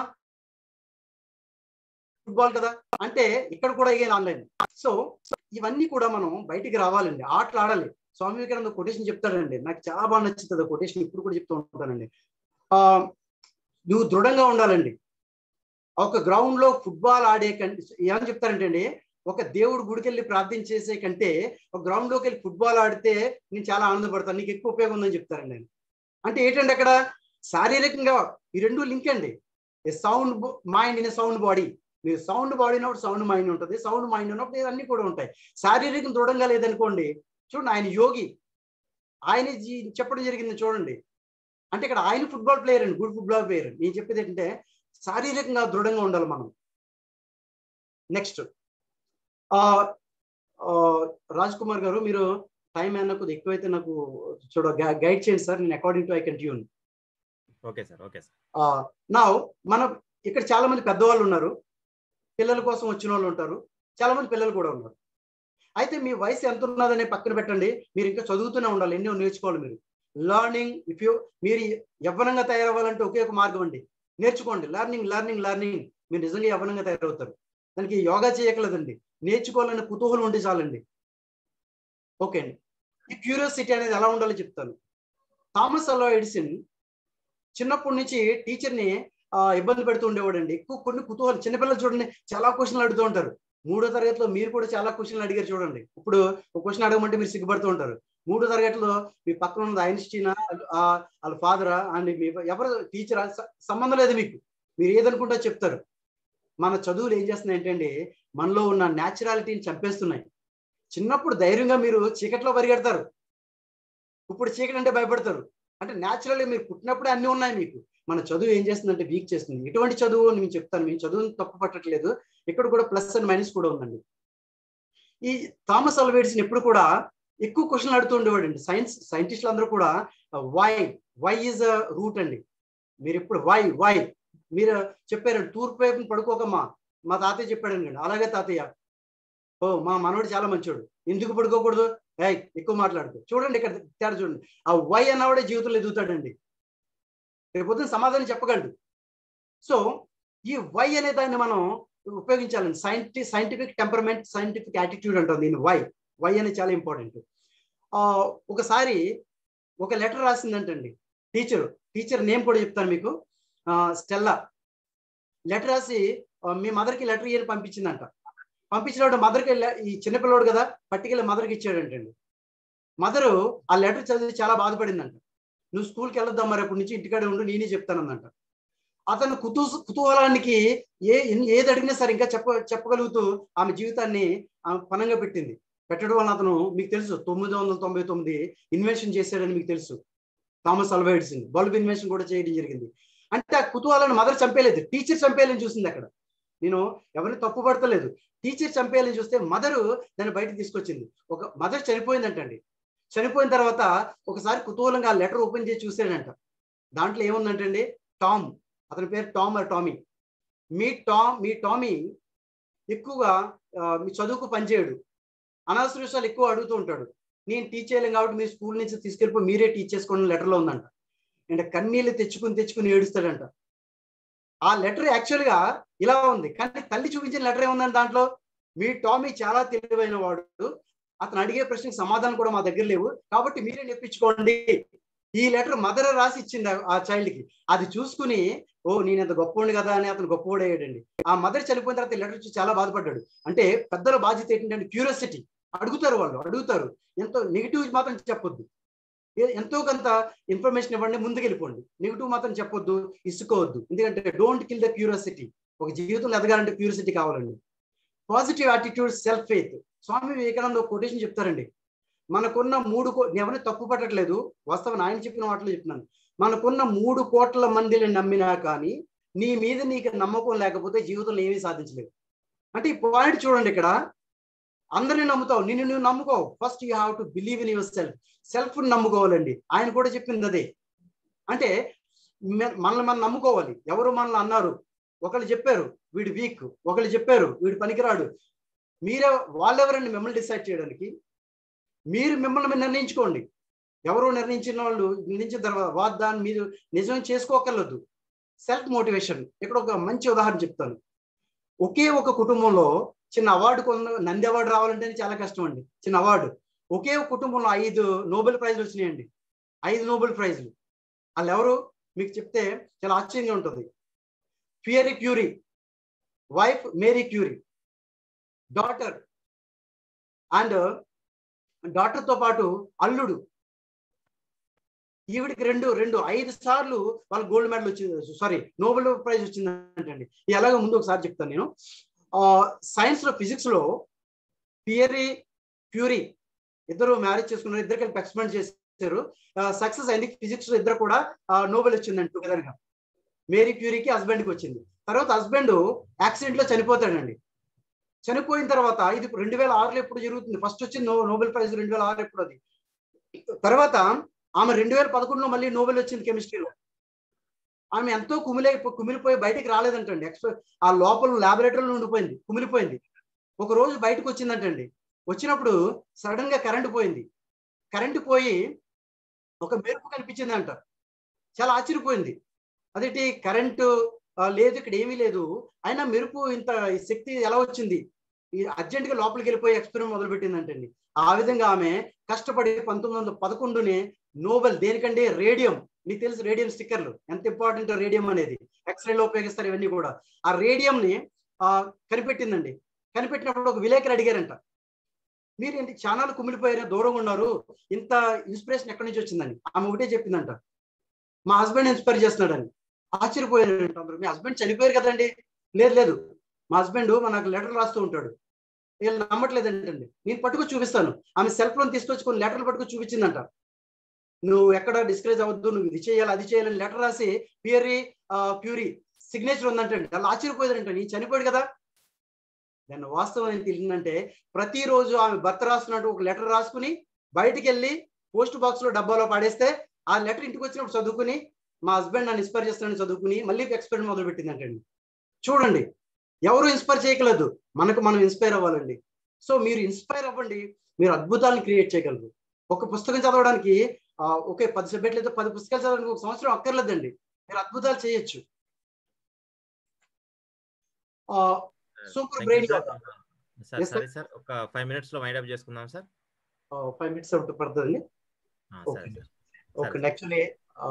ఫుట్బాల్ కదా అంటే ఇక్కడ కూడా అయ్యాను ఆన్లైన్ సో ఇవన్నీ కూడా మనం బయటికి రావాలండి ఆటలు ఆడాలి స్వామి వివేకానంద కొటేషన్ చెప్తాడండి నాకు చాలా బాగా నచ్చుతుంది కొటేషన్ ఇప్పుడు కూడా చెప్తూ ఉంటానండి ఆ నువ్వు దృఢంగా ఉండాలండి ఒక గ్రౌండ్ లో ఫుట్బాల్ ఆడే కంటే ఏమని చెప్తారంటే అండి ఒక దేవుడు గుడికి వెళ్ళి ప్రార్థన చేసే కంటే ఒక గ్రౌండ్ లోకి వెళ్ళి ఫుట్బాల్ ఆడితే నేను చాలా ఆనందపడతాను నీకు ఎక్కువ ఉపయోగం ఉందని చెప్తారండి ఆయన అంటే ఏంటంటే అక్కడ శారీరకంగా ఈ రెండు లింక్ అండి sound mind in sound body మీరు సౌండ్ బాడీ ఉన్నప్పుడు సౌండ్ మైండ్ ఉంటుంది సౌండ్ మైండ్ ఉన్నప్పుడు ఇవన్నీ కూడా ఉంటాయి శారీరకం దృఢంగా లేదనుకోండి చూడండి ఆయన యోగి ఆయన చెప్పడం జరిగింది చూడండి అంటే ఇక్కడ ఆయన ఫుట్బాల్ ప్లేయర్ అండి గుడ్ ఫుట్బాల్ ప్లేయర్ నేను చెప్పేది ఏంటంటే శారీరకంగా దృఢంగా ఉండాలి మనం నెక్స్ట్ రాజ్ కుమార్ గారు మీరు టైం అయినా కొద్దిగా ఎక్కువైతే నాకు చూడ గైడ్ చేయండి సార్ నేను according to I can tune okay sir okay sir నా మన ఇక్కడ చాలా మంది పెద్దవాళ్ళు ఉన్నారు పిల్లల కోసం వచ్చిన వాళ్ళు ఉంటారు చాలా మంది పిల్లలు కూడా ఉన్నారు అయితే మీ వయసు ఎంత ఉన్నదని పక్కన పెట్టండి మీరు ఇంకా చదువుతూనే ఉండాలి ఎన్నో నేర్చుకోవాలి మీరు లర్నింగ్ ఇఫ్ యూ మీరు యవ్వనంగా తయారవ్వాలంటే ఒకే ఒక మార్గం అండి నేర్చుకోండి లర్నింగ్ లర్నింగ్ లర్నింగ్ మీరు నిజంగా యవ్వనంగా తయారవుతారు దానికి యోగా చేయకలేదండి నేర్చుకోవాలనే కుతూహలం ఉంటే చాలండి ఓకే అండి ఈ క్యూరియాసిటీ అనేది ఎలా ఉండాలో చెప్తాను థామస్ అలా ఎడిసిన్ చిన్నప్పటి నుంచి టీచర్ని ఇబ్బంది పెడుతూ ఉండేవాడండి ఎక్కువ కొన్ని కుతూహలం చిన్నపిల్లలు చూడండి చాలా క్వశ్చన్లు అడుగుతూ ఉంటారు మూడో తరగతిలో మీరు కూడా చాలా క్వశ్చన్లు అడిగారు చూడండి ఇప్పుడు ఒక క్వశ్చన్ అడగమంటే మీరు సిగ్గుపడుతూ ఉంటారు మూడో తరగతిలో మీ పక్కన ఉన్నది ఐన్స్టీనా వాళ్ళ ఫాదరా అండ్ మీ ఎవరు టీచరా సంబంధం లేదు మీకు మీరు ఏదనుకుంటా చెప్తారు మన చదువులు ఏం చేస్తున్నాయి ఏంటంటే మనలో ఉన్న న్యాచురాలిటీని చంపేస్తున్నాయి చిన్నప్పుడు ధైర్యంగా మీరు చీకట్లో పరిగెడతారు ఇప్పుడు చీకటి అంటే భయపడతారు అంటే న్యాచురల్గా మీరు పుట్టినప్పుడే అన్నీ ఉన్నాయి మీకు మన చదువు ఏం చేస్తుందంటే వీక్ చేస్తుంది ఎటువంటి చదువు నేను చెప్తాను మేము చదువుని తప్పు పట్టట్లేదు ఇక్కడ కూడా ప్లస్ అండ్ మైనస్ కూడా ఉందండి ఈ థామస్ అల్వేడ్స్ని ఎప్పుడు కూడా ఎక్కువ క్వశ్చన్లు అడుగుతూ ఉండేవాడు అండి సైన్స్ సైంటిస్టులు అందరూ కూడా why why is a root అండి మీరు ఇప్పుడు వై వై మీరు చెప్పారండి తూర్పు వైపు పడుకోకమ్మా మా తాతయ్య చెప్పాడండి అలాగే తాతయ్య ఓ మా మనవడు చాలా మంచోడు ఎందుకు పడుకోకూడదు ఏయ్ ఎక్కువ మాట్లాడుతూ చూడండి ఇక్కడ తేడా చూడండి ఆ వై అన్నవాడే జీవితంలో ఎదుగుతాడండి రేపొద్దున సమాధానం చెప్పగలడు సో ఈ వై అనే దాన్ని మనం ఉపయోగించాలండి సైంటి సైంటిఫిక్ టెంపర్మెంట్ సైంటిఫిక్ యాటిట్యూడ్ అంటాం దీన్ని వై వై అనేది చాలా ఇంపార్టెంట్ ఒకసారి ఒక లెటర్ రాసిందంటండి టీచర్ టీచర్ నేమ్ కూడా చెప్తాను మీకు స్టెల్లా లెటర్ రాసి మీ మదర్కి లెటర్ ఇయర్ పంపించిందంట పంపించినప్పుడు మదర్కి ఈ చిన్నపిల్లడు కదా పట్టుకెళ్ళి మదర్కి ఇచ్చాడంటండి మదరు ఆ లెటర్ చదివి చాలా బాధపడిందంట నువ్వు స్కూల్కి వెళ్ళొద్దాం మరి అప్పటి నుంచి ఇంటికాడే ఉండు నేనే చెప్తానందంట అతను కుతూ కుతూహలానికి ఏ ఏది అడిగినా సరే ఇంకా చెప్ప చెప్పగలుగుతూ ఆమె జీవితాన్ని పనంగా పెట్టింది పెట్టడం వల్ల అతను మీకు తెలుసు తొమ్మిది వందల తొంభై తొమ్మిది ఇన్వెన్షన్ చేశాడని మీకు తెలుసు Thomas Alva Edison bulb invention కూడా చేయడం జరిగింది అంటే ఆ కుతూహలాన్ని మదర్ చంపేయలేదు టీచర్ చంపేయాలని చూసింది అక్కడ నేను ఎవరిని తప్పు పడతలేదు టీచర్ చంపేయాలని చూస్తే మదరు దాన్ని బయటకు తీసుకొచ్చింది ఒక మదర్ చనిపోయిందంటండి చనిపోయిన తర్వాత ఒకసారి కుతూహలంగా ఆ లెటర్ ఓపెన్ చేసి చూసాడంట దాంట్లో ఏముందంటండి టామ్ అతని పేరు టామ్ ఆర్ టామీ మీ టామ్ మీ టామీ ఎక్కువగా మీ చదువుకు పనిచేయడు అనవసర విషయాలు ఎక్కువ అడుగుతూ ఉంటాడు నేను టీచ్ చేయలేం కాబట్టి మీ స్కూల్ నుంచి తీసుకెళ్ళిపోయి మీరే టీచ్ చేసుకోండి లెటర్లో ఉందంట అంటే కన్నీళ్ళు తెచ్చుకుని తెచ్చుకుని ఏడుస్తాడంట ఆ లెటర్ యాక్చువల్గా ఇలా ఉంది కానీ తల్లి చూపించిన లెటర్ ఏముందండి దాంట్లో మీ టామీ చాలా తెలివైన వాడు అతను అడిగే ప్రశ్నకు సమాధానం కూడా మా దగ్గర లేవు కాబట్టి మీరే నేర్పించుకోండి ఈ లెటర్ మదర్ రాసి ఇచ్చింది ఆ చైల్డ్కి అది చూసుకుని ఓ నేను ఎంత గొప్పవాడు కదా అని అతను గొప్పవాడయ్యాడండి ఆ మదర్ చనిపోయిన తర్వాత లెటర్ వచ్చి చాలా బాధపడ్డాడు అంటే పెద్దల బాధ్యత ఏంటంటే క్యూరియాసిటీ అడుగుతారు వాళ్ళు అడుగుతారు ఎంతో నెగిటివ్ మాత్రం చెప్పొద్దు ఎంతో కొంత ఇన్ఫర్మేషన్ ఇవ్వండి ముందుకు వెళ్ళిపోండి నెగిటివ్ మాత్రం చెప్పొద్దు ఇసుకోవద్దు ఎందుకంటే డోంట్ కిల్ ద క్యూరియాసిటీ ఒక జీవితంలో ఎదగాలంటే క్యూరియాసిటీ కావాలండి positive attitude self faith Swami Vivekananda ఒక కొటేషన్ చెప్తారండి మనకున్న మూడు కో ఎవరిని తప్పు పట్టట్లేదు వాస్తవం ఆయన చెప్పిన వాటిలో చెప్తున్నాను మనకున్న మూడు కోట్ల మందిని నమ్మినా కానీ నీ మీద నీకు నమ్మకం లేకపోతే జీవితంలో ఏమీ సాధించలేదు అంటే ఈ పాయింట్ చూడండి ఇక్కడ అందరిని నమ్ముతావు నిన్ను నువ్వు నమ్ముకో first you have to believe in yourself self నమ్ముకోవాలండి ఆయన కూడా చెప్పింది అదే అంటే మనల్ని మనం నమ్ముకోవాలి ఎవరు మనల్ని అన్నారు ఒకళ్ళు చెప్పారు వీడు వీక్ ఒకళ్ళు చెప్పారు వీడు పనికిరాడు మీరే వాళ్ళెవరండి మిమ్మల్ని డిసైడ్ చేయడానికి మీరు మిమ్మల్ని మీరు నిర్ణయించుకోండి ఎవరు నిర్ణయించిన వాళ్ళు నిర్ణయించిన తర్వాత వాగ్దాన్ని మీరు నిజం చేసుకోకర్లేదు సెల్ఫ్ మోటివేషన్ ఇక్కడ ఒక మంచి ఉదాహరణ చెప్తాను ఒకే ఒక కుటుంబంలో చిన్న అవార్డు కొంద నంది అవార్డు రావాలంటే చాలా కష్టం అండి చిన్న అవార్డు ఒకే ఒక కుటుంబంలో ఐదు నోబెల్ ప్రైజ్లు వచ్చినాయండి ఐదు నోబెల్ ప్రైజ్లు వాళ్ళు ఎవరు మీకు చెప్తే చాలా ఆశ్చర్యంగా ఉంటుంది Pierre Curie wife Marie Curie daughter and డాక్టర్తో పాటు అల్లుడు ఈవిడికి రెండు రెండు ఐదు సార్లు వాళ్ళ గోల్డ్ మెడల్ వచ్చింది సారీ నోబెల్ ప్రైజ్ వచ్చిందంటండి ఎలాగో ముందు ఒకసారి చెప్తాను నేను సైన్స్ లో ఫిజిక్స్ లో పియరీ క్యూరీ ఇద్దరు మ్యారేజ్ చేసుకున్నారు ఇద్దరు కలిపి ఎక్స్పెరిమెంట్ చేశారు సక్సెస్ అయింది ఫిజిక్స్ లో ఇద్దరు కూడా నోబెల్ వచ్చిందండి టుగెదర్ గా మేరీ క్యూరీకి హస్బెండ్ కి వచ్చింది తర్వాత హస్బెండ్ యాక్సిడెంట్ లో చనిపోతాడండి చనిపోయిన తర్వాత ఇది రెండు వేల ఆరులో ఎప్పుడు జరుగుతుంది ఫస్ట్ వచ్చింది నో నోబెల్ ప్రైజ్ రెండు వేల ఆరు ఎప్పుడు అది తర్వాత ఆమె రెండు వేల పదకొండులో మళ్ళీ నోబెల్ వచ్చింది కెమిస్ట్రీలో ఆమె ఎంతో కుమిలై కుమిలిపోయి బయటికి రాలేదంటండి ఎక్స్పర్ ఆ లోపల ల్యాబొరేటరీలో ఉండిపోయింది కుమిలిపోయింది ఒక రోజు బయటకు వచ్చిందంటండి వచ్చినప్పుడు సడన్ గా కరెంట్ పోయింది కరెంట్ పోయి ఒక మెరుపు కనిపించిందంట చాలా ఆశ్చర్యపోయింది అదేంటి కరెంటు లేదు ఇక్కడ ఏమీ లేదు అయినా మెరుపు ఇంత శక్తి ఎలా వచ్చింది ఈ అర్జెంట్ గా లోపలికి వెళ్ళిపోయి ఎక్స్పెరిమెంట్ మొదలు పెట్టిందంటండి ఆ విధంగా ఆమె కష్టపడి పంతొమ్మిది వందల పదకొండుని నోబెల్ దేనికంటే రేడియం నీకు తెలుసు రేడియం స్టిక్కర్లు ఎంత ఇంపార్టెంట్ రేడియం అనేది ఎక్స్రేలో ఉపయోగిస్తారు ఇవన్నీ కూడా ఆ రేడియం ని కనిపెట్టిందండి కనిపెట్టినప్పుడు ఒక విలేకరు అడిగారంట మీరు ఏంటి ఛానల్ కుమిలిపోయారు దూరంగా ఉన్నారు ఇంత ఇన్స్పిరేషన్ ఎక్కడి నుంచి వచ్చిందని ఆమె ఒకటే చెప్పిందంట మా హస్బెండ్ ఇన్స్పైర్ చేస్తున్నాడని ఆశ్చర్యపోయారంట అందరూ మీ హస్బెండ్ చనిపోయారు కదండి లేదు లేదు మా హస్బెండ్ మనకు లెటర్ రాస్తూ ఉంటాడు వీళ్ళు నమ్మట్లేదంటండి నేను పట్టుకు చూపిస్తాను ఆమె సెల్ ఫోన్ తీసుకొచ్చి కొన్ని లెటర్లు పట్టుకు చూపించిందంట నువ్వు ఎక్కడ డిస్కరేజ్ అవ్వద్దు నువ్వు ఇది చేయాలి అది చేయాలని లెటర్ రాసి ప్యూరీ ప్యూరీ సిగ్నేచర్ ఉందంటండి అలా ఆశ్చర్యపోయారంట నీ చనిపోయాడు కదా దాని వాస్తవం ఏం తెలిసిందంటే ప్రతిరోజు ఆమె భర్త రాస్తున్నట్టు ఒక లెటర్ రాసుకుని బయటికి వెళ్ళి పోస్ట్ బాక్స్ లో డబ్బాలో పడేస్తే ఆ లెటర్ ఇంటికి వచ్చినప్పుడు చదువుకుని మా హస్బెండ్ నన్ను ఇన్స్పైర్ చేస్తానని చదువుకుని మళ్ళీ ఎక్స్పెరిమెంట్ మొదలు పెట్టిందంటండి చూడండి ఎవరు ఇన్స్పైర్ చేయగలదు మనకు మనం ఇన్స్పైర్ అవ్వాలండి సో మీరు ఇన్స్పైర్ అవ్వండి మీరు అద్భుతాలను క్రియేట్ చేయగలరు ఒక పుస్తకం చదవడానికి ఆ, ఒకే పది సబ్జెక్టులు అయితే పది పుస్తకాలు చదవడానికి ఒక సంవత్సరం అక్కర్లేదండి మీరు అద్భుతాలు చేయొచ్చు super brain sir sir Yes, sir. సరే సార్ ఒక ఫైవ్ మినిట్స్ లో వైండ్ అప్ చేసుకుందాం సార్ ఫైవ్ మినిట్స్ అవుట్ పడుతుందండి ఆ, Okay. సరే సార్ ఓకే సరే. యాక్చువల్లీ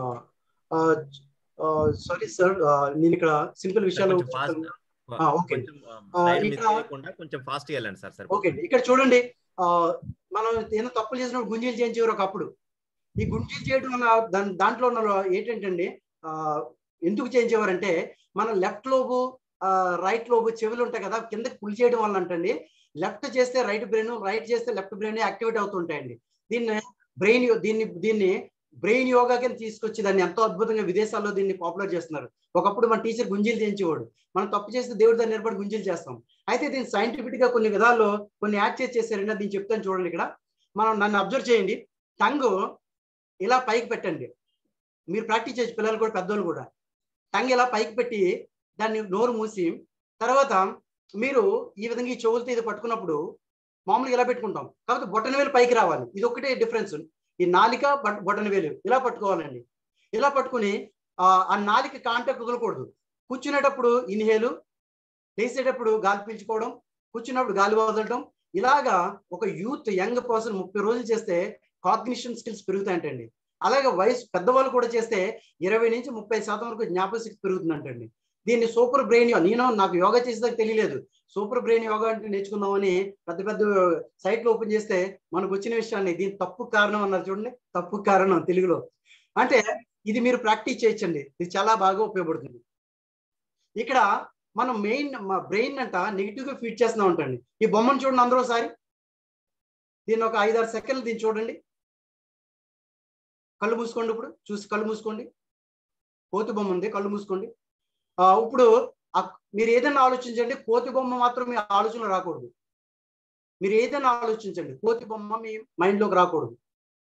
సారీ సార్ నేను ఇక్కడ సింపుల్ విషయాలు కొంచెం ఫాస్ట్ ఆ, okay. కొంచెం ఆ, slide miss ఇక్కడ- చేయకుండా కొంచెం ఫాస్ట్ వెళ్ళండి సార్ సరే ఓకే అండి ఇక్కడ చూడండి ఆ, మనం ఏదైనా తప్పులు చేసినప్పుడు గుంజీలు చేయించేవారు ఒకప్పుడు ఈ గుంజీలు చేయడం వల్ల దాని దాంట్లో ఉన్న ఏంటంటే ఆ, ఎందుకు చేయించేవారంటే మన లెఫ్ట్ లోబు రైట్ లోబు చెవులు ఉంటాయి కదా కిందకి పుల్ చేయడం వల్ల అంటండి లెఫ్ట్ చేస్తే రైట్ బ్రెయిన్ రైట్ చేస్తే లెఫ్ట్ బ్రెయిన్ యాక్టివేట్ అవుతుంటాయండి దీన్ని బ్రెయిన్ దీన్ని దీన్ని బ్రెయిన్ యోగా కింద తీసుకొచ్చి దాన్ని ఎంతో అద్భుతంగా విదేశాల్లో దీన్ని పాపులర్ చేస్తున్నారు ఒకప్పుడు మన టీచర్ గుంజీలు చేయించేవాడు మనం తప్పు చేస్తే దేవుడి దాన్ని నిలబడి గుంజీలు చేస్తాం అయితే దీన్ని సైంటిఫిక్ గా కొన్ని విధాల్లో కొన్ని యాడ్ చేసి చేశారండి అది నేను చెప్తాను చూడండి ఇక్కడ మనం నన్ను అబ్జర్వ్ చేయండి టంగ్ ఇలా పైకి పెట్టండి మీరు ప్రాక్టీస్ చేసి పిల్లలు కూడా పెద్దోళ్ళు కూడా టంగ్ ఇలా పైకి పెట్టి దాన్ని నోరు మూసి తర్వాత మీరు ఈ విధంగా ఈ చెవులతో ఇది పట్టుకున్నప్పుడు మామూలుగా ఇలా పెట్టుకుంటాం కాబట్టి బొట్టన వేలు పైకి రావాలి ఇది ఒకటే డిఫరెన్స్ ఈ నాలిక బట్- బొటన వేలు ఇలా పట్టుకోవాలండి ఇలా పట్టుకుని ఆ ఆ నాలిక కాంటాక్ట్ వదలకూడదు కూర్చునేటప్పుడు ఇన్హేలు లేచేటప్పుడు గాలి పీల్చుకోవడం కూర్చున్నప్పుడు గాలి వదలడం ఇలాగా ఒక యూత్ యంగ్ పర్సన్ ముప్పై రోజులు చేస్తే కాగ్నిషన్ స్కిల్స్ పెరుగుతాయంటండి అలాగే వయసు పెద్దవాళ్ళు కూడా చేస్తే ఇరవై నుంచి ముప్పై శాతం వరకు జ్ఞాపక శక్తి పెరుగుతుందంటండి దీన్ని సూపర్ బ్రెయిన్ నేను నాకు యోగా చేసేదాకా తెలియలేదు సూపర్ బ్రెయిన్ యోగా అంటే నేర్చుకుందామని పెద్ద పెద్ద సైట్లు ఓపెన్ చేస్తే మనకు వచ్చిన విషయాన్ని దీని తప్పు కారణం అన్నారు చూడండి తప్పు కారణం తెలుగులో అంటే ఇది మీరు ప్రాక్టీస్ చేయొచ్చండి ఇది చాలా బాగా ఉపయోగపడుతుంది ఇక్కడ మనం మెయిన్ మా బ్రెయిన్ అంట నెగిటివ్ గా ఫీడ్ చేస్తూ ఉంటాండి ఈ బొమ్మను చూడండి అందరూ ఒకసారి దీన్ని ఒక ఐదారు సెకండ్లు దీన్ని చూడండి కళ్ళు మూసుకోండి ఇప్పుడు చూసి కళ్ళు మూసుకోండి కోతి బొమ్మ ఉంది కళ్ళు మూసుకోండి ఆ, ఇప్పుడు ఆ- మీరు ఏదైనా ఆలోచించండి కోతి బొమ్మ మాత్రం మీ ఆలోచనలో రాకూడదు మీరు ఏదైనా ఆలోచించండి కోతి బొమ్మ మీ మైండ్ లోకి రాకూడదు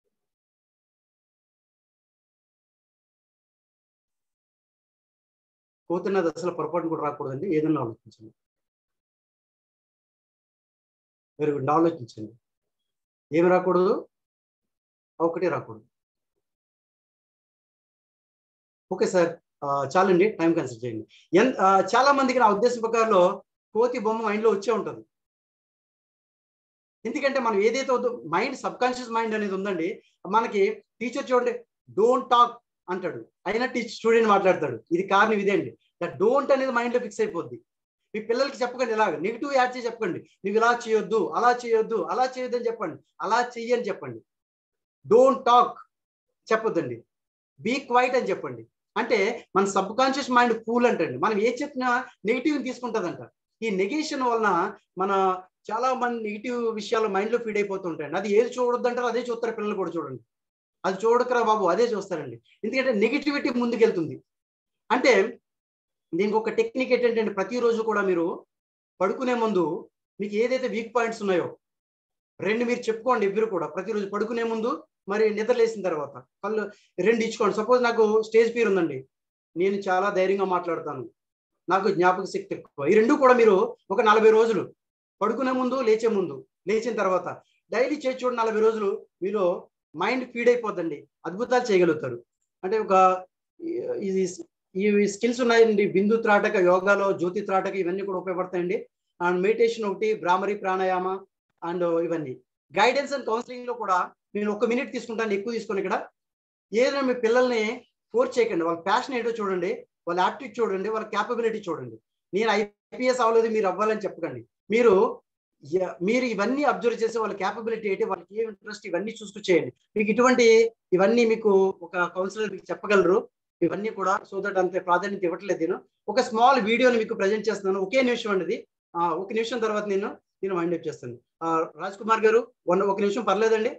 కోతి అన్నది అసలు పొరపాటు కూడా రాకూడదండి ఏదైనా ఆలోచించండి వెరీ గుడ్ ఆలోచించండి ఏమి రాకూడదు ఒకటి రాకూడదు ఓకే సార్ ఆ, చాలండి టైం కన్సిడర్ చేయండి ఎన్ ఆ, చాలా మందికి నా ఉద్దేశం ప్రకారంలో కోతి బొమ్మ మైండ్లో వచ్చే ఉంటుంది ఎందుకంటే మనం ఏదైతే మైండ్ సబ్ కాన్షియస్ మైండ్ అనేది ఉందండి మనకి టీచర్ చూడండి డోంట్ టాక్ అంటాడు అయినా టీచర్ స్టూడెంట్ మాట్లాడతాడు ఇది కారణం ఇదే అండి దట్ డోంట్ అనేది మైండ్ లో ఫిక్స్ అయిపోద్ది మీ పిల్లలకి చెప్పకండి ఇలాగ నెగిటివ్ యాడ్ చేసి చెప్పండి నువ్వు ఇలా చేయొద్దు అలా చేయొద్దు అలా చేయొద్దు అని చెప్పండి అలా చెయ్యి అని చెప్పండి డోంట్ టాక్ చెప్పొద్దండి బీ క్వైట్ అని చెప్పండి అంటే మన సబ్ కాన్షియస్ మైండ్ కూల్ అంటండి మనం ఏ చెప్పినా నెగిటివ్ తీసుకుంటుందంట ఈ నెగేషన్ వలన మన చాలా మంది నెగిటివ్ విషయాలు మైండ్ లో ఫీడ్ అయిపోతుంటాయండి అది ఏది చూడొద్దు అంటారో అదే చూస్తారు పిల్లలు కూడా చూడండి అది చూడకరా బాబు అదే చూస్తారండి ఎందుకంటే నెగిటివిటీ ముందుకెళ్తుంది అంటే దీనికి ఒక టెక్నిక్ ఏంటంటే ప్రతిరోజు కూడా మీరు పడుకునే ముందు మీకు ఏదైతే వీక్ పాయింట్స్ ఉన్నాయో రెండు మీరు చెప్పుకోండి ఇద్దరు కూడా ప్రతిరోజు పడుకునే ముందు మరి నిద్ర లేసిన తర్వాత కళ్ళు రెండు ఇచ్చుకోండి సపోజ్ నాకు స్టేజ్ ఫీర్ ఉందండి నేను చాలా ధైర్యంగా మాట్లాడతాను నాకు జ్ఞాపక శక్తి ఎక్కువ ఈ రెండు కూడా మీరు ఒక నలభై రోజులు పడుకునే ముందు లేచే ముందు లేచిన తర్వాత డైలీ చేసి చూడండి నలభై రోజులు మీలో మైండ్ ఫీడ్ అయిపోద్దండి అద్భుతాలు చేయగలుగుతారు అంటే ఒక ఇది ఈ స్కిల్స్ ఉన్నాయండి బిందు త్రాటక యోగాలో జ్యోతి త్రాటక ఇవన్నీ కూడా ఉపయోగపడతాయండి అండ్ మెడిటేషన్ ఒకటి బ్రాహ్మరి ప్రాణాయామ అండ్ ఇవన్నీ గైడెన్స్ అండ్ కౌన్సిలింగ్ లో కూడా నేను ఒక మినిట్ తీసుకుంటాను ఎక్కువ తీసుకుని ఇక్కడ ఏదైనా మీ పిల్లల్ని ఫోర్స్ చేయకండి వాళ్ళ ప్యాషన్ ఏంటో చూడండి వాళ్ళ యాప్టిట్యూడ్ చూడండి వాళ్ళ క్యాపబిలిటీ చూడండి నేను ఐపీఎస్ అవ్వలేదు మీరు అవ్వాలని చెప్పకండి మీరు య- మీరు ఇవన్నీ అబ్జర్వ్ చేసి వాళ్ళ క్యాపబిలిటీ ఏంటి వాళ్ళకి ఏం ఇంట్రెస్ట్ ఇవన్నీ చూసుకు చేయండి మీకు ఇటువంటి ఇవన్నీ మీకు ఒక కౌన్సిలర్ మీకు చెప్పగలరు ఇవన్నీ కూడా సో దట్ అంత ప్రాధాన్యత ఇవ్వట్లేదు నేను ఒక స్మాల్ వీడియోని మీకు ప్రజెంట్ చేస్తున్నాను ఒకే నిమిషం అండి ఇది ఆ, ఒక నిమిషం తర్వాత నేను నేను వైండ్ అప్ చేస్తాను ఆ, రాజ్ కుమార్ గారు వన్ ఒక నిమిషం పర్లేదండి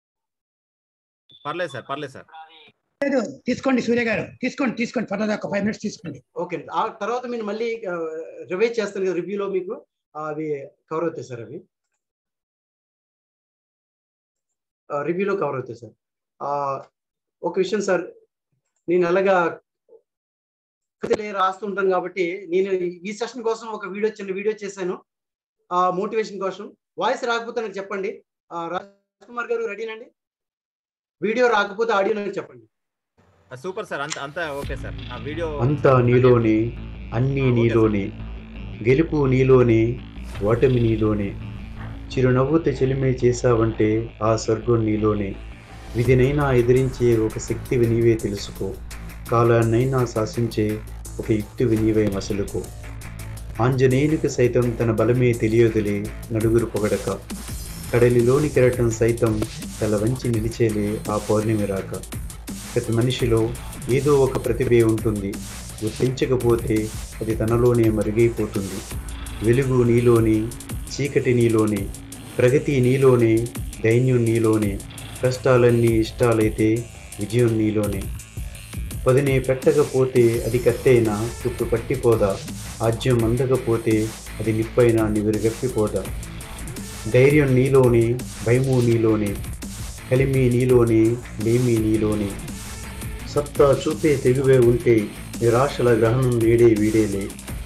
పర్లేదు సార్ పర్లేదు సార్ లేదు తీసుకోండి సూర్య గారు తీసుకోండి తీసుకోండి పర్లేదు ఒక ఫైవ్ మినిట్స్ తీసుకోండి ఓకే అండి ఆ తర్వాత మీరు మళ్ళీ రివైజ్ చేస్తాను రివ్యూలో మీకు ఆ, అవి కవర్ అవుతాయి సార్ అవి రివ్యూలో కవర్ అవుతాయి సార్ ఒక విషయం సార్ నేను ఎలాగా కథలే రాస్తుంటాను కాబట్టి నేను ఈ సెషన్ కోసం ఒక వీడియో చిన్న వీడియో చేశాను మోటివేషన్ కోసం వాయిస్ రాకపోతే నాకు చెప్పండి రాజ్ కుమార్ గారు రెడీనండి వీడియో రాకపోతే ఆడియో నాకు చెప్పండి సూపర్ సార్ అంత అంతా ఓకే సార్ ఆ వీడియో అంతా నీలోనే అన్నీ నీలోనే గెలుపు నీలోనే ఓటమి నీలోనే చిరునవ్వుతో చెలిమే చేశావంటే ఆ స్వర్గం నీలోనే విధినైనా ఎదిరించే ఒక శక్తివి నీవే తెలుసుకో కాలాన్నైనా శాసించే ఒక యుక్తివి నీవే మసలుకో ఆంజనేయునికి సైతం తన బలమే తెలియదులే నలుగురు పొగడక కడలిలోని కెరటం సైతం తల వంచి నిలిచేలే ఆ పౌర్ణమి రాక ప్రతి మనిషిలో ఏదో ఒక ప్రతిభే ఉంటుంది గుర్తించకపోతే అది తనలోనే మరుగైపోతుంది వెలుగు నీలోనే చీకటి నీలోనే ప్రగతి నీలోనే దైన్యం నీలోనే కష్టాలన్నీ ఇష్టాలైతే విజయం నీలోనే పదినే పెట్టకపోతే అది కత్తైనా తుప్పు పట్టిపోదా ఆజ్యం అందకపోతే అది నిప్పైనా నివిరుగప్పిపోదా ధైర్యం నీలోనే భయము నీలోనే కలిమి నీలోనే లేమి నీలోనే సత్తా చూపే తెగువే ఉంటే నిరాశల గ్రహణం వేడే వీడేలే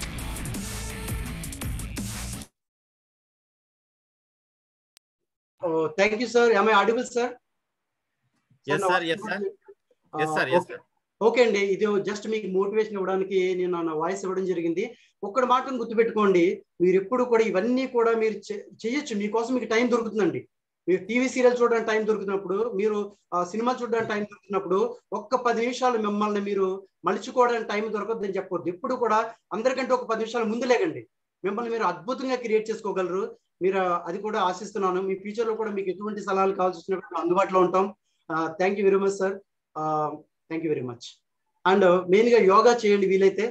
thank you sir I audible sir yes sir yes sir yes sir yes sir okay అండి ఇది జస్ట్ మీకు మోటివేషన్ ఇవ్వడానికి నేను నా వాయిస్ ఇవ్వడం జరిగింది ఒక్కటి మాటను గుర్తుపెట్టుకోండి మీరు ఎప్పుడు కూడా ఇవన్నీ కూడా మీరు చేయొచ్చు మీకోసం మీకు టైం దొరుకుతుందండి మీరు టీవీ సీరియల్ చూడడానికి టైం దొరుకుతున్నప్పుడు మీరు సినిమా చూడడానికి టైం దొరుకుతున్నప్పుడు ఒక్క పది నిమిషాలు మిమ్మల్ని మీరు మలుచుకోవడానికి టైం దొరకద్దని చెప్పొద్దు ఎప్పుడు కూడా అందరికంటే ఒక పది నిమిషాలు ముందు లేకండి మిమ్మల్ని మీరు అద్భుతంగా క్రియేట్ చేసుకోగలరు మీరు అది కూడా ఆశిస్తున్నాను మీ ఫ్యూచర్ లో కూడా మీకు ఎటువంటి సలహాలు కావాల్సి వచ్చినప్పుడు అందుబాటులో ఉంటాం thank you very much sir thank you very much and main గా యోగా చేయండి వీలైతే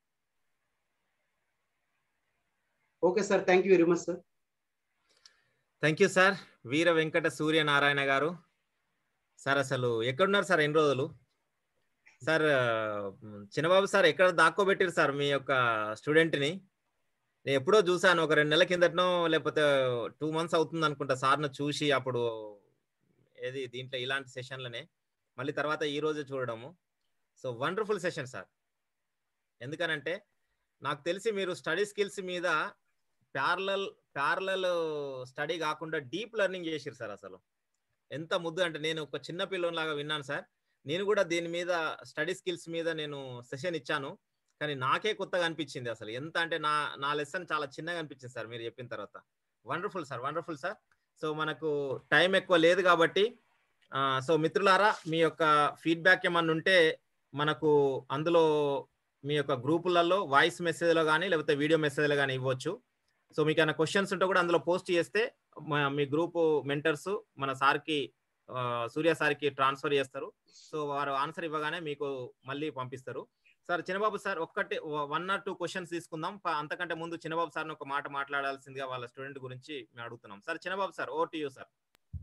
okay sir thank you very much sir thank you sir Veera Venkata Suryanarayana గారు సార్ అసలు ఎక్కడున్నారు సార్ ఎన్ని రోజులు సార్ చిన్నబాబు సార్ ఎక్కడ దాక్కోబెట్టారు సార్ మీ యొక్క స్టూడెంట్ని నేను ఎప్పుడో చూసాను ఒక రెండు నెలల కిందటనో లేకపోతే టూ మంత్స్ అవుతుంది అనుకుంటా సార్ను చూసి అప్పుడు ఏది దీంట్లో ఇలాంటి సెషన్లనే మళ్ళీ తర్వాత ఈ రోజు చూడడము సో వండర్ఫుల్ సెషన్ సార్ ఎందుకనంటే నాకు తెలిసి మీరు స్టడీ స్కిల్స్ మీద ప్యారలల్ ప్యారలల్ స్టడీ కాకుండా డీప్ లెర్నింగ్ చేసిరు సార్ అసలు ఎంత ముద్దు అంటే నేను ఒక చిన్న పిల్లలాగా విన్నాను సార్ నేను కూడా దీని మీద స్టడీ స్కిల్స్ మీద నేను సెషన్ ఇచ్చాను కానీ నాకే కొత్తగా అనిపించింది అసలు ఎంత అంటే నా నా లెసన్ చాలా చిన్నగా అనిపించింది సార్ మీరు చెప్పిన తర్వాత wonderful sir wonderful sir so మనకు టైం ఎక్కువ లేదు కాబట్టి సో మిత్రులారా మీ యొక్క ఫీడ్బ్యాక్ ఏమన్నా ఉంటే మనకు అందులో మీ యొక్క గ్రూపులలో వాయిస్ మెసేజ్లో కానీ లేకపోతే వీడియో మెసేజ్లో కానీ ఇవ్వచ్చు సో మీకు ఏమైనా క్వశ్చన్స్ ఉంటే కూడా అందులో పోస్ట్ చేస్తే మీ గ్రూప్ మెంటర్స్ మన సార్కి సూర్య సార్కి ట్రాన్స్ఫర్ చేస్తారు సో వారు ఆన్సర్ ఇవ్వగానే మీకు మళ్ళీ పంపిస్తారు సార్ చిన్నబాబు సార్ ఒక్కటి వన్ ఆర్ టూ క్వశ్చన్స్ తీసుకుందాం అంతకంటే ముందు చిన్నబాబు సార్ని ఒక మాట మాట్లాడాల్సిందిగా వాళ్ళ స్టూడెంట్ గురించి మేము అడుగుతున్నాం sir Chinnababu sir oh to you sir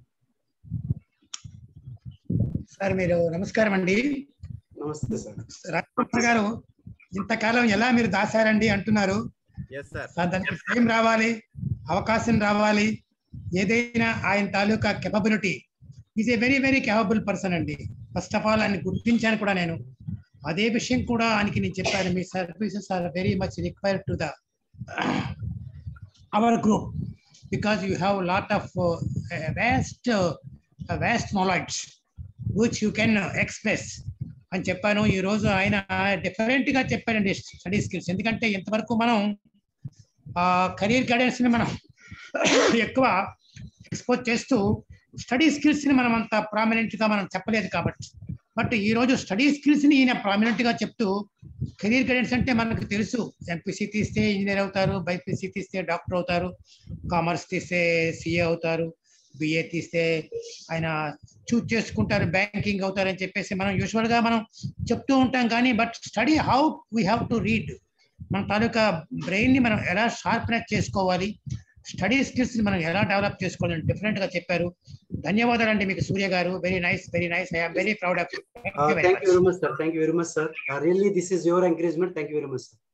sir మీరు నమస్కారం అండి నమస్తే సార్ రాజకుమార్ గారు ఇంతకాలం ఎలా మీరు దాశారండి అంటున్నారు ఎస్ సార్ సార్ దానికి టైం రావాలి అవకాశం రావాలి ఏదైనా ఆయన తాలూకా capability is a very very capable person అండి ఫస్ట్ ఆఫ్ ఆల్ ఆయన గుర్తించాను కూడా నేను అదే విషయం కూడా ఆయనకి నేను చెప్పాను మీ services are very much required to the our group because you have lot of waste waste knowledge which you can express అని చెప్పాను ఈ రోజు ఆయన డిఫరెంట్ గా చెప్పాడండి స్టడీ స్కిల్స్ ఎందుకంటే ఇంతవరకు మనం కెరీర్ గైడెన్స్ ని మనం ఎక్కువ ఎక్స్పోజ్ చేస్తూ స్టడీ స్కిల్స్ ని మనం అంత ప్రామినెంట్ గా మనం చెప్పలేదు కాబట్టి బట్ ఈ రోజు స్టడీ స్కిల్స్ ని ఈయన ప్రామినెంట్ గా చెప్తూ కెరీర్ గైడెన్స్ అంటే మనకు తెలుసు ఎంపీసీ తీస్తే ఇంజనీర్ అవుతారు బైపీసీ తీస్తే డాక్టర్ అవుతారు కామర్స్ తీస్తే సిఏ అవుతారు బిఏ తీస్తే ఆయన చూజ్ చేసుకుంటారు బ్యాంకింగ్ అవుతారు అని చెప్పేసి మనం యూజువల్ గా మనం చెప్తూ ఉంటాం కానీ but study how we have to read మన తాలూకా బ్రెయిన్ ని మనం ఎలా షార్ప్నెస్ చేసుకోవాలి స్టడీ స్కిల్స్ ని మనం ఎలా డెవలప్ చేసుకోవాలని డిఫరెంట్ గా చెప్పారు ధన్యవాదాలు అండి మీకు సూర్య గారు very nice very nice I'm very proud of thank you very much sir thank you very much sir really this is your encouragement thank you very much sir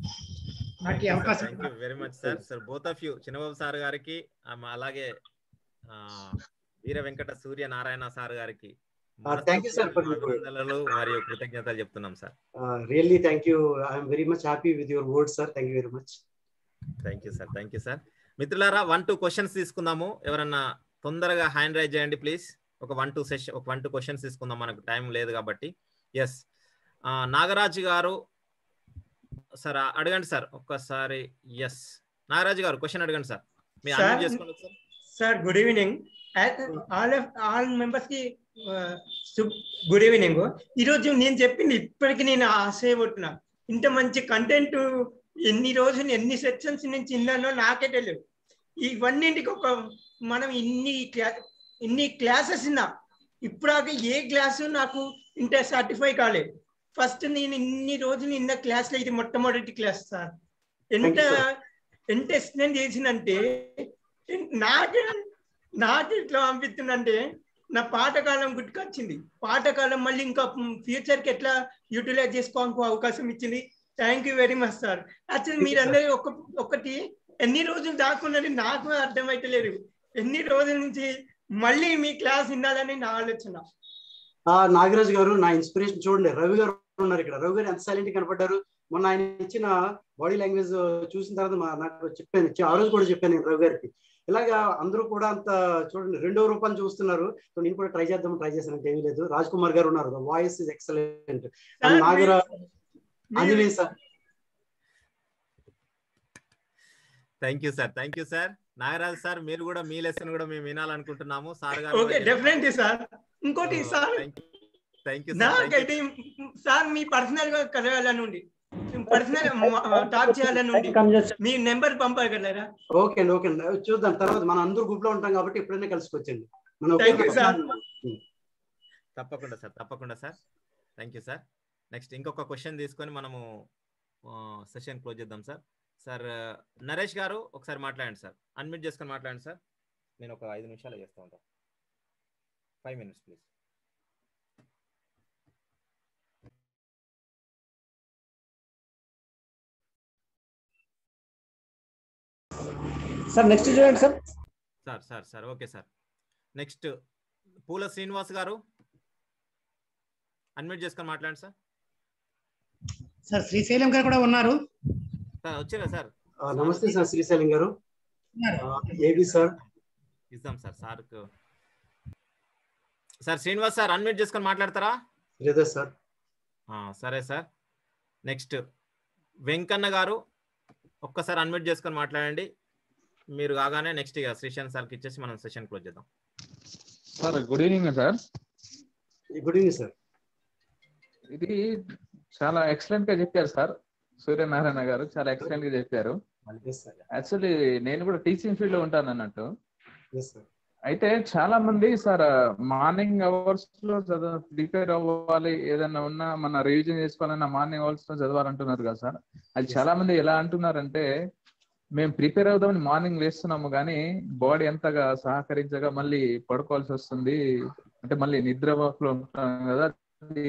నాకు ఈ అవకాశం thank you very much sir sir both of you Chinnababu sir గారికి అలాగే ఆ, Veera Venkata Surya Narayana sir గారికి thank you, sir, for your- అభినందనలు మరియు కృతజ్ఞతలు చెప్తున్నాం sir really thank you I'm very much happy with your word sir thank you very much thank you sir thank you sir మిత్రులారా one two questions తీసుకుందాము ఎవరన్నా తొందరగా hand raise చేయండి please ఒక వన్ టూ సెషన్ ఒక one two questions తీసుకుందాం మనకు time లేదు కాబట్టి ఎస్ నాగరాజు గారు సార్ అడగండి సార్ ఒక్కసారి ఎస్ నాగరాజు గారు క్వశ్చన్ అడగండి సార్ మీ Sir, అన్మ్యూట్ చేసుకోండి sir sir good evening all all members కి గుడ్ ఈవినింగ్ ఈరోజు నేను చెప్పింది ఇప్పటికి నేను ఆశయపడుతున్నా ఇంత మంచి కంటెంట్ ఎన్ని రోజులు ఎన్ని సెక్షన్స్ నుంచి విన్నానో నాకే తెలియదు ఇవన్నింటికి ఒక మనం ఇన్ని క్లా ఇన్ని క్లాసెస్ విన్నా ఇప్పుడాక ఏ క్లాసు నాకు ఇంత సాటిస్ఫై కాలేదు ఫస్ట్ నేను ఇన్ని రోజులు ఇన్న క్లాస్లో ఇది మొట్టమొదటి క్లాస్ సార్ ఎంత Thank you, sir. ఎంత ఎక్స్ప్లెయిన్ చేసిందంటే నాకు నాకు ఇట్లా అనిపిస్తుందంటే నా పాతకాలం గుర్తుకొచ్చింది పాతకాలం మళ్ళీ ఇంకా ఫ్యూచర్ కి ఎట్లా యూటిలైజ్ చేసుకోవడానికి అవకాశం ఇచ్చింది thank you very much sir actually you, మీరందరూ ఒక ఒకటి ఎన్ని రోజులు దాక్కున్నది నాకు అర్థమైతలేదు ఎన్ని రోజుల నుంచి మళ్ళీ మీ క్లాస్ వినాలని నా ఆలోచన ఆ నాగరాజు గారు నా ఇన్స్పిరేషన్ చూడండి రవి గారు ఉన్నారు ఇక్కడ రవి గారు ఎంత సైలెంట్ కనపడ్డారు మొన్న ఆయన ఇచ్చిన బాడీ లాంగ్వేజ్ చూసిన తర్వాత మా- నాకు చెప్పాను ఆ రోజు కూడా చెప్పాను నేను రవి గారికి ఇలాగా అందరూ కూడా అంత చూడండి రెండో రూపాయలు చూస్తున్నారు సో నేను కూడా ట్రై చేద్దాం ట్రై చేశాను ఏమీ లేదు రాజ్ కుమార్ గారు ఉన్నారు వాయిస్ ఇస్ ఎక్సలెంట్ సార్, నాగరా మీరు- Anjaneya sir thank you sir thank you sir Nagaraju sir మీరు కూడా మీ లెసన్ కూడా మేము వినాలనుకుంటున్నాము సార్ గారు ఓకే డెఫినెట్లీ సార్ ఇంకోటి సార్ థ్యాంక్ యూ నాకైతే సార్ మీ పర్సనల్ గా కలగాలని ఉంది పర్సనల్ టాక్ చేయాలని ఉంది మీ నెంబర్ పంపగలరా ఓకే అండి ఓకే అండి చూద్దాం తర్వాత మనం అందరూ గ్రూప్ లో ఉంటాం కాబట్టి ఎప్పుడైనా కలిసిపోవచ్చండి మనం Thank you, sir. తప్పకుండా సార్ తప్పకుండా sir thank you sir next ఇంకొక క్వశ్చన్ తీసుకొని మనము సెషన్ క్లోజ్ చేద్దాం సార్ సార్ నరేష్ గారు ఒకసారి మాట్లాడండి సార్ అన్మ్యూట్ చేసుకొని మాట్లాడండి సార్ నేను ఒక ఐదు నిమిషాలు చేస్తూ ఉంటాను five minutes please sir next చూడండి sir sir sir sir okay sir next Poola Srinivas గారు అన్మ్యూట్ చేసుకొని మాట్లాడండి సార్ సార్ శ్రీశైలం గారు కూడా ఉన్నారు సార్ వచ్చారా సార్ ఆ, నమస్తే సార్ శ్రీశైలం గారు ఉన్నారు. ఏబి సార్ ఇద్దాం సార్ సార్కు సార్ శ్రీనివాస్ సార్ అన్మ్యూట్ చేసుకొని మాట్లాడతారా లేదా సార్ ఆ, సరే సార్ నెక్స్ట్ వెంకన్న గారు ఒక్కసారి అన్మ్యూట్ చేసుకొని మాట్లాడండి మీరు కాగానే నెక్స్ట్ ఇక శ్రీశాంత్ సార్కి ఇచ్చేసి మనం సెషన్ క్లోజ్ చేద్దాం sir good evening sir good evening sir ఇది చాలా ఎక్సలెంట్ గా చెప్పారు సార్ సూర్యనారాయణ గారు చాలా ఎక్సలెంట్ గా చెప్పారు ఎస్ సార్ యాక్చువల్లీ నేను కూడా టీచింగ్ ఫీల్డ్ లో ఉంటాను అన్నట్టు ఎస్ సార్ అయితే చాలా మంది సార్ మార్నింగ్ అవర్స్ లో చదవ ప్రిపేర్ అవ్వాలి ఏదైనా ఉన్నా మన రివిజన్ చేసుకోవాలన్నా మార్నింగ్ అవర్స్ లో చదవాలంటున్నారు కదా సార్ అది చాలా మంది ఎలా అంటున్నారంటే మేము ప్రిపేర్ అవుదామని మార్నింగ్ లేస్తున్నాము కానీ బాడీ ఎంతగా సహకరించగా మళ్ళీ పడుకోవాల్సి వస్తుంది అంటే మళ్ళీ నిద్ర లో ఉంటాం కదా అది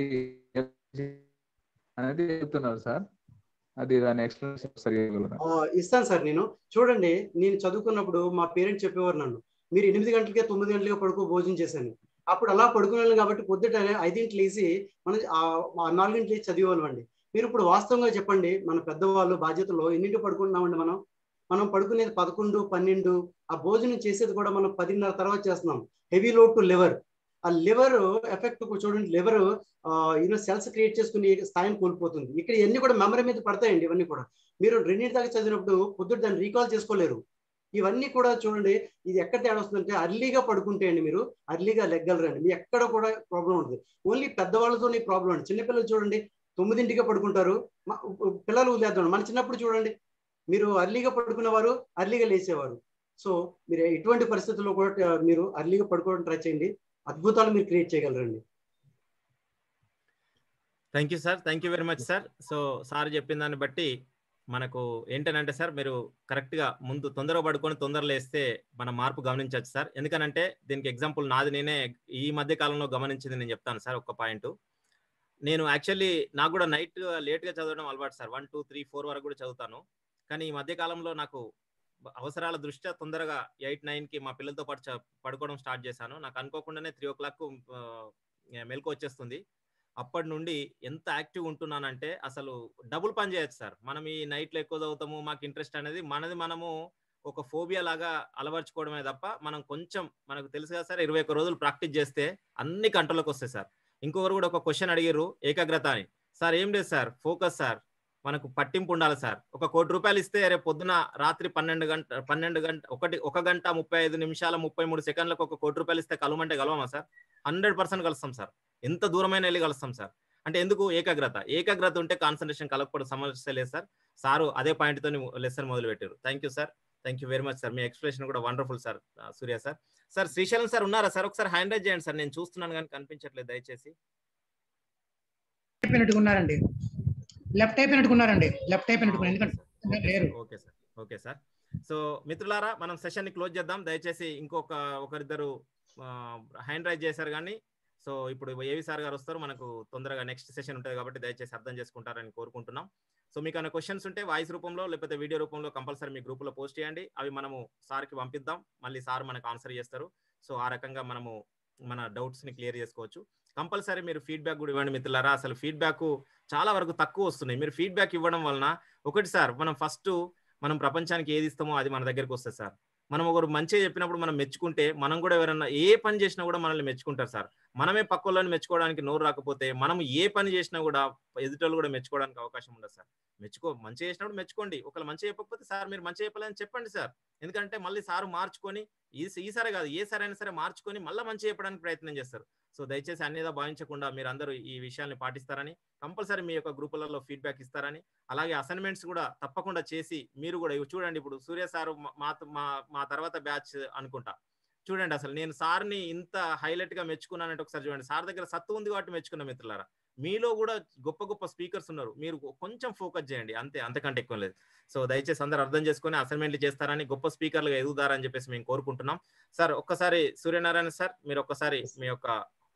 అనేది చెప్తున్నారు సార్ అది దాని ఎక్స్ప్లెనేషన్ సరిగా ఆ, ఇస్తాను సార్ నేను చూడండి నేను చదువుకున్నప్పుడు మా పేరెంట్స్ చెప్పేవారు నన్ను మీరు ఎనిమిది గంటలకే తొమ్మిది గంటలకే పడుకో భోజనం చేశాను అప్పుడు అలా పడుకున్నాను కాబట్టి పొద్దుట ఐదింటి లేచి మనం ఆ- ఆ నాలుగింటి లేచి చదివేవాళ్ళం అండి మీరు ఇప్పుడు వాస్తవంగా చెప్పండి మన పెద్దవాళ్ళు బాధ్యతలో ఎన్నింటి పడుకుంటున్నామండి మనం మనం పడుకునేది పదకొండు పన్నెండు ఆ భోజనం చేసేది కూడా మనం పదిన్నర తర్వాత చేస్తున్నాం హెవీ లోడ్ టు లివర్ ఆ లివర్ ఎఫెక్ట్ చూడండి లివర్ యూనో సెల్స్ క్రియేట్ చేసుకుని స్థాయిని కోల్పోతుంది ఇక్కడ ఇవన్నీ కూడా మెమరీ మీద పడతాయండి ఇవన్నీ కూడా మీరు రెండింటి దాకా చదివినప్పుడు పొద్దుట దాన్ని రీకాల్ చేసుకోలేరు ఇవన్నీ కూడా చూడండి ఇది ఎక్కడ తేడా వస్తుందంటే అర్లీగా పడుకుంటే అండి మీరు అర్లీగా లెగ్గలరండి మీ ఎక్కడ కూడా ప్రాబ్లం ఉంటుంది ఓన్లీ పెద్దవాళ్ళతోనే ప్రాబ్లం అండి చిన్నపిల్లలు చూడండి తొమ్మిదింటికే పడుకుంటారు మ- పిల్లలు వదిలేద్దాం మన చిన్నప్పుడు చూడండి మీరు అర్లీగా పడుకునేవారు అర్లీగా లేచేవారు సో మీరు ఎటువంటి పరిస్థితుల్లో కూడా ఆ, మీరు అర్లీగా పడుకోవడం ట్రై చేయండి అద్భుతాలు మీరు క్రియేట్ చేయగలరండి thank you sir thank you very much sir so sir చెప్పిన దాన్ని బట్టి మనకు ఏంటనంటే సార్ మీరు కరెక్ట్ గా ముందు తొందరగా పడుకొని తొందరలో వేస్తే మన మార్పు గమనించవచ్చు సార్ ఎందుకనంటే దీనికి ఎగ్జాంపుల్ నాది నేనే ఈ మధ్య కాలంలో గమనించింది నేను చెప్తాను సార్ ఒక్క పాయింట్ నేను యాక్చువల్లీ నాకు కూడా నైట్ లేట్ గా చదవడం అలవాటు sir one two three four వరకు కూడా చదువుతాను కానీ ఈ మధ్య కాలంలో నాకు అవసరాల దృష్ట్యా తొందరగా ఎయిట్ నైన్ కి మా పిల్లలతో పాటు చ- పడుకోవడం స్టార్ట్ చేశాను నాకు అనుకోకుండానే త్రీ ఓ క్లాక్ మెలకు వచ్చేస్తుంది అప్పటి నుండి ఎంత యాక్టివ్ ఉంటున్నానంటే అసలు డబుల్ పని చేయొచ్చు సార్ మనం ఈ నైట్లో ఎక్కువ చదువుతాము మాకు ఇంట్రెస్ట్ అనేది మనది మనము ఒక ఫోబియా లాగా అలవర్చుకోవడమే తప్ప మనం కొంచెం మనకు తెలుసు కదా సార్ ఇరవై ఒక్క రోజులు ప్రాక్టీస్ చేస్తే అన్ని కంట్రోల్కి వస్తాయి సార్ ఇంకొకరు కూడా ఒక క్వశ్చన్ అడిగారు ఏకాగ్రత అని సార్ ఏం లేదు సార్ ఫోకస్ సార్ మనకు పట్టింపు ఉండాలి సార్ ఒక కోటి రూపాయలు ఇస్తే రేపు పొద్దున రాత్రి పన్నెండు గంట పన్నెండు గంట ఒకటి ఒక గంట ముప్పై ఐదు నిమిషాల ముప్పై మూడు సెకండ్లకు ఒక కోటి రూపాయలు ఇస్తే కలవమంటే కలవమా సార్ హండ్రెడ్ పర్సెంట్ కలుస్తాం సార్ ఎంత దూరమైన వెళ్ళి కలుస్తాం సార్ అంటే ఎందుకు ఏకాగ్రత ఏకాగ్రత ఉంటే కాన్సన్ట్రేషన్ కలగకపోవడం సమస్య లేదు సార్ సారు అదే పాయింట్ తో లెసన్ మొదలు పెట్టారు thank you sir thank you very much sir మీ ఎక్స్ప్లెనేషన్ కూడా wonderful sir Surya sir sir Srisailam sir ఉన్నారా సార్ ఒకసారి హ్యాండ్ రైజ్ చేయండి సార్ నేను చూస్తున్నాను కానీ కనిపించట్లేదు దయచేసి అయిపోయినట్టుగా ఉన్నారండి లెఫ్ట్ అయిపోయినట్టుగా ఉన్నారండి లెఫ్ట్ అయిపోయినట్టుగా ఎందుకంటే లేరు okay sir okay sir so మిత్రులారా మనం సెషన్ ని క్లోజ్ చేద్దాం దయచేసి ఇంకొక ఒకరిద్దరు హ్యాండ్ రైజ్ చేశారు కానీ సో ఇప్పుడు ఏవి సార్ గారు వస్తారు మనకు తొందరగా నెక్స్ట్ సెషన్ ఉంటుంది కాబట్టి దయచేసి అర్థం చేసుకుంటారని కోరుకుంటున్నాం సో మీకు ఏమైనా క్వశ్చన్స్ ఉంటే వాయిస్ రూపంలో లేకపోతే వీడియో రూపంలో కంపల్సరీ మీ గ్రూపులో పోస్ట్ చేయండి అవి మనము సార్కి పంపిద్దాం మళ్ళీ సార్ మనకు ఆన్సర్ చేస్తారు సో ఆ రకంగా మనము మన డౌట్స్ ని క్లియర్ చేసుకోవచ్చు కంపల్సరీ మీరు ఫీడ్బ్యాక్ కూడా ఇవ్వండి మిత్రులారా అసలు ఫీడ్బ్యాక్ చాలా వరకు తక్కువ వస్తున్నాయి మీరు ఫీడ్బ్యాక్ ఇవ్వడం వలన ఒకటి సార్ మనం ఫస్ట్ మనం ప్రపంచానికి ఏది ఇస్తామో అది మన దగ్గరికి వస్తుంది సార్ మనం ఒకరు మంచిగా చెప్పినప్పుడు మనం మెచ్చుకుంటే మనం కూడా ఎవరన్నా ఏ పని చేసినా కూడా మనల్ని మెచ్చుకుంటారు సార్ మనమే పక్క వాళ్ళని మెచ్చుకోవడానికి నోరు రాకపోతే మనం ఏ పని చేసినా కూడా ఎదుటోళ్ళు కూడా మెచ్చుకోవడానికి అవకాశం ఉండదు సార్ మెచ్చుకో మంచి చేసినప్పుడు మెచ్చుకోండి ఒకవేళ మంచి చెప్పకపోతే సార్ మీరు మంచి చెప్పలేదని చెప్పండి సార్ ఎందుకంటే మళ్ళీ సార్ మార్చుకొని ఈ ఈసారి కాదు ఏ సార్ అయినా సరే మార్చుకొని మళ్ళీ మంచి చెప్పడానికి ప్రయత్నం చేస్తారు సో దయచేసి అన్నిదా భావించకుండా మీరు అందరూ ఈ విషయాన్ని పాటిస్తారని కంపల్సరీ మీ యొక్క గ్రూపులలో ఫీడ్బ్యాక్ ఇస్తారని అలాగే అసైన్మెంట్స్ కూడా తప్పకుండా చేసి మీరు కూడా ఇవి చూడండి ఇప్పుడు సూర్య సార్ మా మా మా తర్వాత బ్యాచ్ అనుకుంటా చూడండి అసలు నేను సార్ని ఇంత హైలైట్ గా మెచ్చుకున్నానంటే ఒకసారి చూడండి సార్ దగ్గర సత్తు ఉంది కాబట్టి మెచ్చుకున్న మిత్రులారా మీలో కూడా గొప్ప గొప్ప స్పీకర్స్ ఉన్నారు మీరు కొంచెం ఫోకస్ చేయండి అంతే అంతకంటే ఎక్కువ లేదు సో దయచేసి అందరూ అర్థం చేసుకుని అసైన్మెంట్లు చేస్తారని గొప్ప స్పీకర్లుగా ఎదుగుతారని చెప్పేసి మేము కోరుకుంటున్నాం సార్ ఒక్కసారి సూర్యనారాయణ సార్ మీరు ఒక్కసారి మీ యొక్క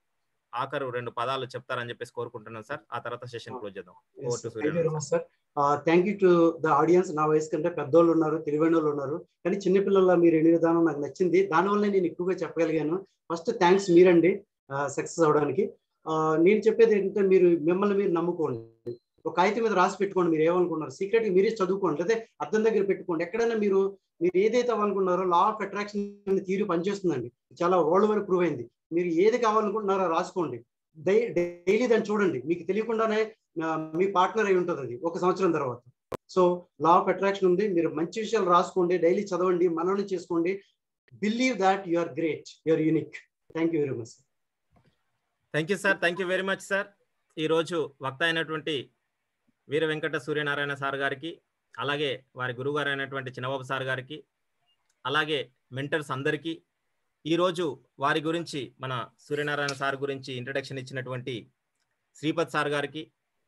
ఆఖరు రెండు పదాలు చెప్తారని చెప్పేసి కోరుకుంటున్నాను సార్ ఆ తర్వాత సెషన్ క్లోజ్ చేద్దాం over to Suryanarayana sir thank you to the audience నా వయసు కంటే పెద్దోళ్ళు ఉన్నారు తెలివైన వాళ్ళు ఉన్నారు కానీ చిన్నపిల్లల మీరు ఎన్ని విధానం నాకు నచ్చింది దానివల్ల నేను ఎక్కువగా చెప్పగలిగాను ఫస్ట్ థ్యాంక్స్ మీరండి సక్సెస్ అవడానికి నేను చెప్పేది ఏంటంటే మీరు మిమ్మల్ని మీరు నమ్ముకోండి ఒక కాగితం మీద రాసి పెట్టుకోండి మీరు ఏమనుకున్నారు సీక్రెట్ మీరే చదువుకోండి లేదా అర్థం దగ్గర పెట్టుకోండి ఎక్కడైనా మీరు మీరు ఏదైతే అవ్వాలనుకున్నారో లా ఆఫ్ అట్రాక్షన్ తీరు పనిచేస్తుందండి చాలా వరల్డ్ వరకు ప్రూవ్ అయింది మీరు ఏది కావాలనుకుంటున్నారో రాసుకోండి డైలీ దాన్ని చూడండి మీకు తెలియకుండానే మీ పార్ట్నర్ అయి ఉంటుంది అది ఒక సంవత్సరం తర్వాత సో లా ఆఫ్ అట్రాక్షన్ ఉంది మీరు మంచి విషయాలు రాసుకోండి డైలీ చదవండి మననం చేసుకోండి believe that you are great you are unique thank you very much thank you sir thank you very much sir ఈరోజు వక్త అయినటువంటి వీర వెంకట సూర్యనారాయణ సార్ గారికి అలాగే వారి గురుగారు అయినటువంటి చిన్నబాబు సార్ గారికి అలాగే మెంటర్స్ అందరికీ ఈరోజు వారి గురించి మన సూర్యనారాయణ సార్ గురించి ఇంట్రడక్షన్ ఇచ్చినటువంటి శ్రీపద్ సార్ గారికి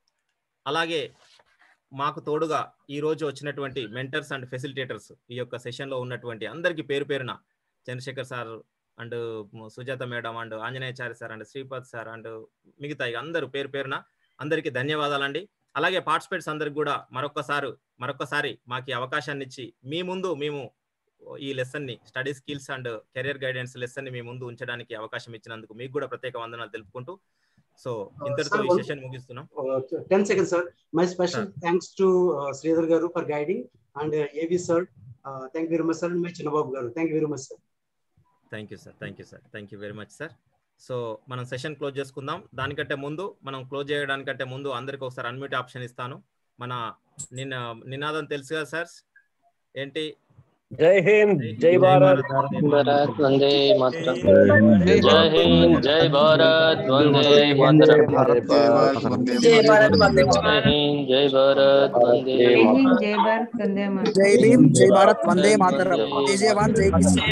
అలాగే మాకు తోడుగా ఈ రోజు వచ్చినటువంటి మెంటర్స్ అండ్ ఫెసిలిటేటర్స్ ఈ యొక్క సెషన్లో ఉన్నటువంటి అందరికీ పేరు పేరున Chandrasekhar sir and Sujatha madam and Anjaneyachari sir and Sripad sir and మిగతా అందరూ పేరు పేరున అందరికీ ధన్యవాదాలండి అలాగే పార్టిసిపేట్స్ అందరికి కూడా మరొకసారి మరొకసారి మాకు ఈ అవకాశాన్ని ఇచ్చి మీ ముందు మేము ఈ లెసన్ ని study skills and career guidance lesson ని మీ ముందు ఉంచడానికి అవకాశం ఇచ్చినందుకు మీకు కూడా ప్రత్యేక వందనాలు తెలుపుకుంటూ సో ఇంతటితో ఈ సెషన్ ముగిస్తున్నాం ten second sir my special thanks to Sridhar గారు for guiding and AV sir thank you very much sir my Chinnababu గారు thank you very much sir thank you sir thank you sir thank you very much sir so మనం session close చేసుకుందాం దానికంటే ముందు మనం close చేయడానికంటే ముందు అందరికి ఒకసారి unmute option ఇస్తాను మన నిన్న నినాదం తెలుసు కదా సార్ ఏంటి జై హింద్ జై భారత్ భారత్ వందే మాతరం జై హింద్ జై భారత్ వందే మాతరం జై భారత్ వందే జై హింద్ జై భారత్ వందే జై భారత్ వందే మాతరం జై భీమ్ జై భారత్ వందే మాతరం జై జవాన్ జై కిసాన్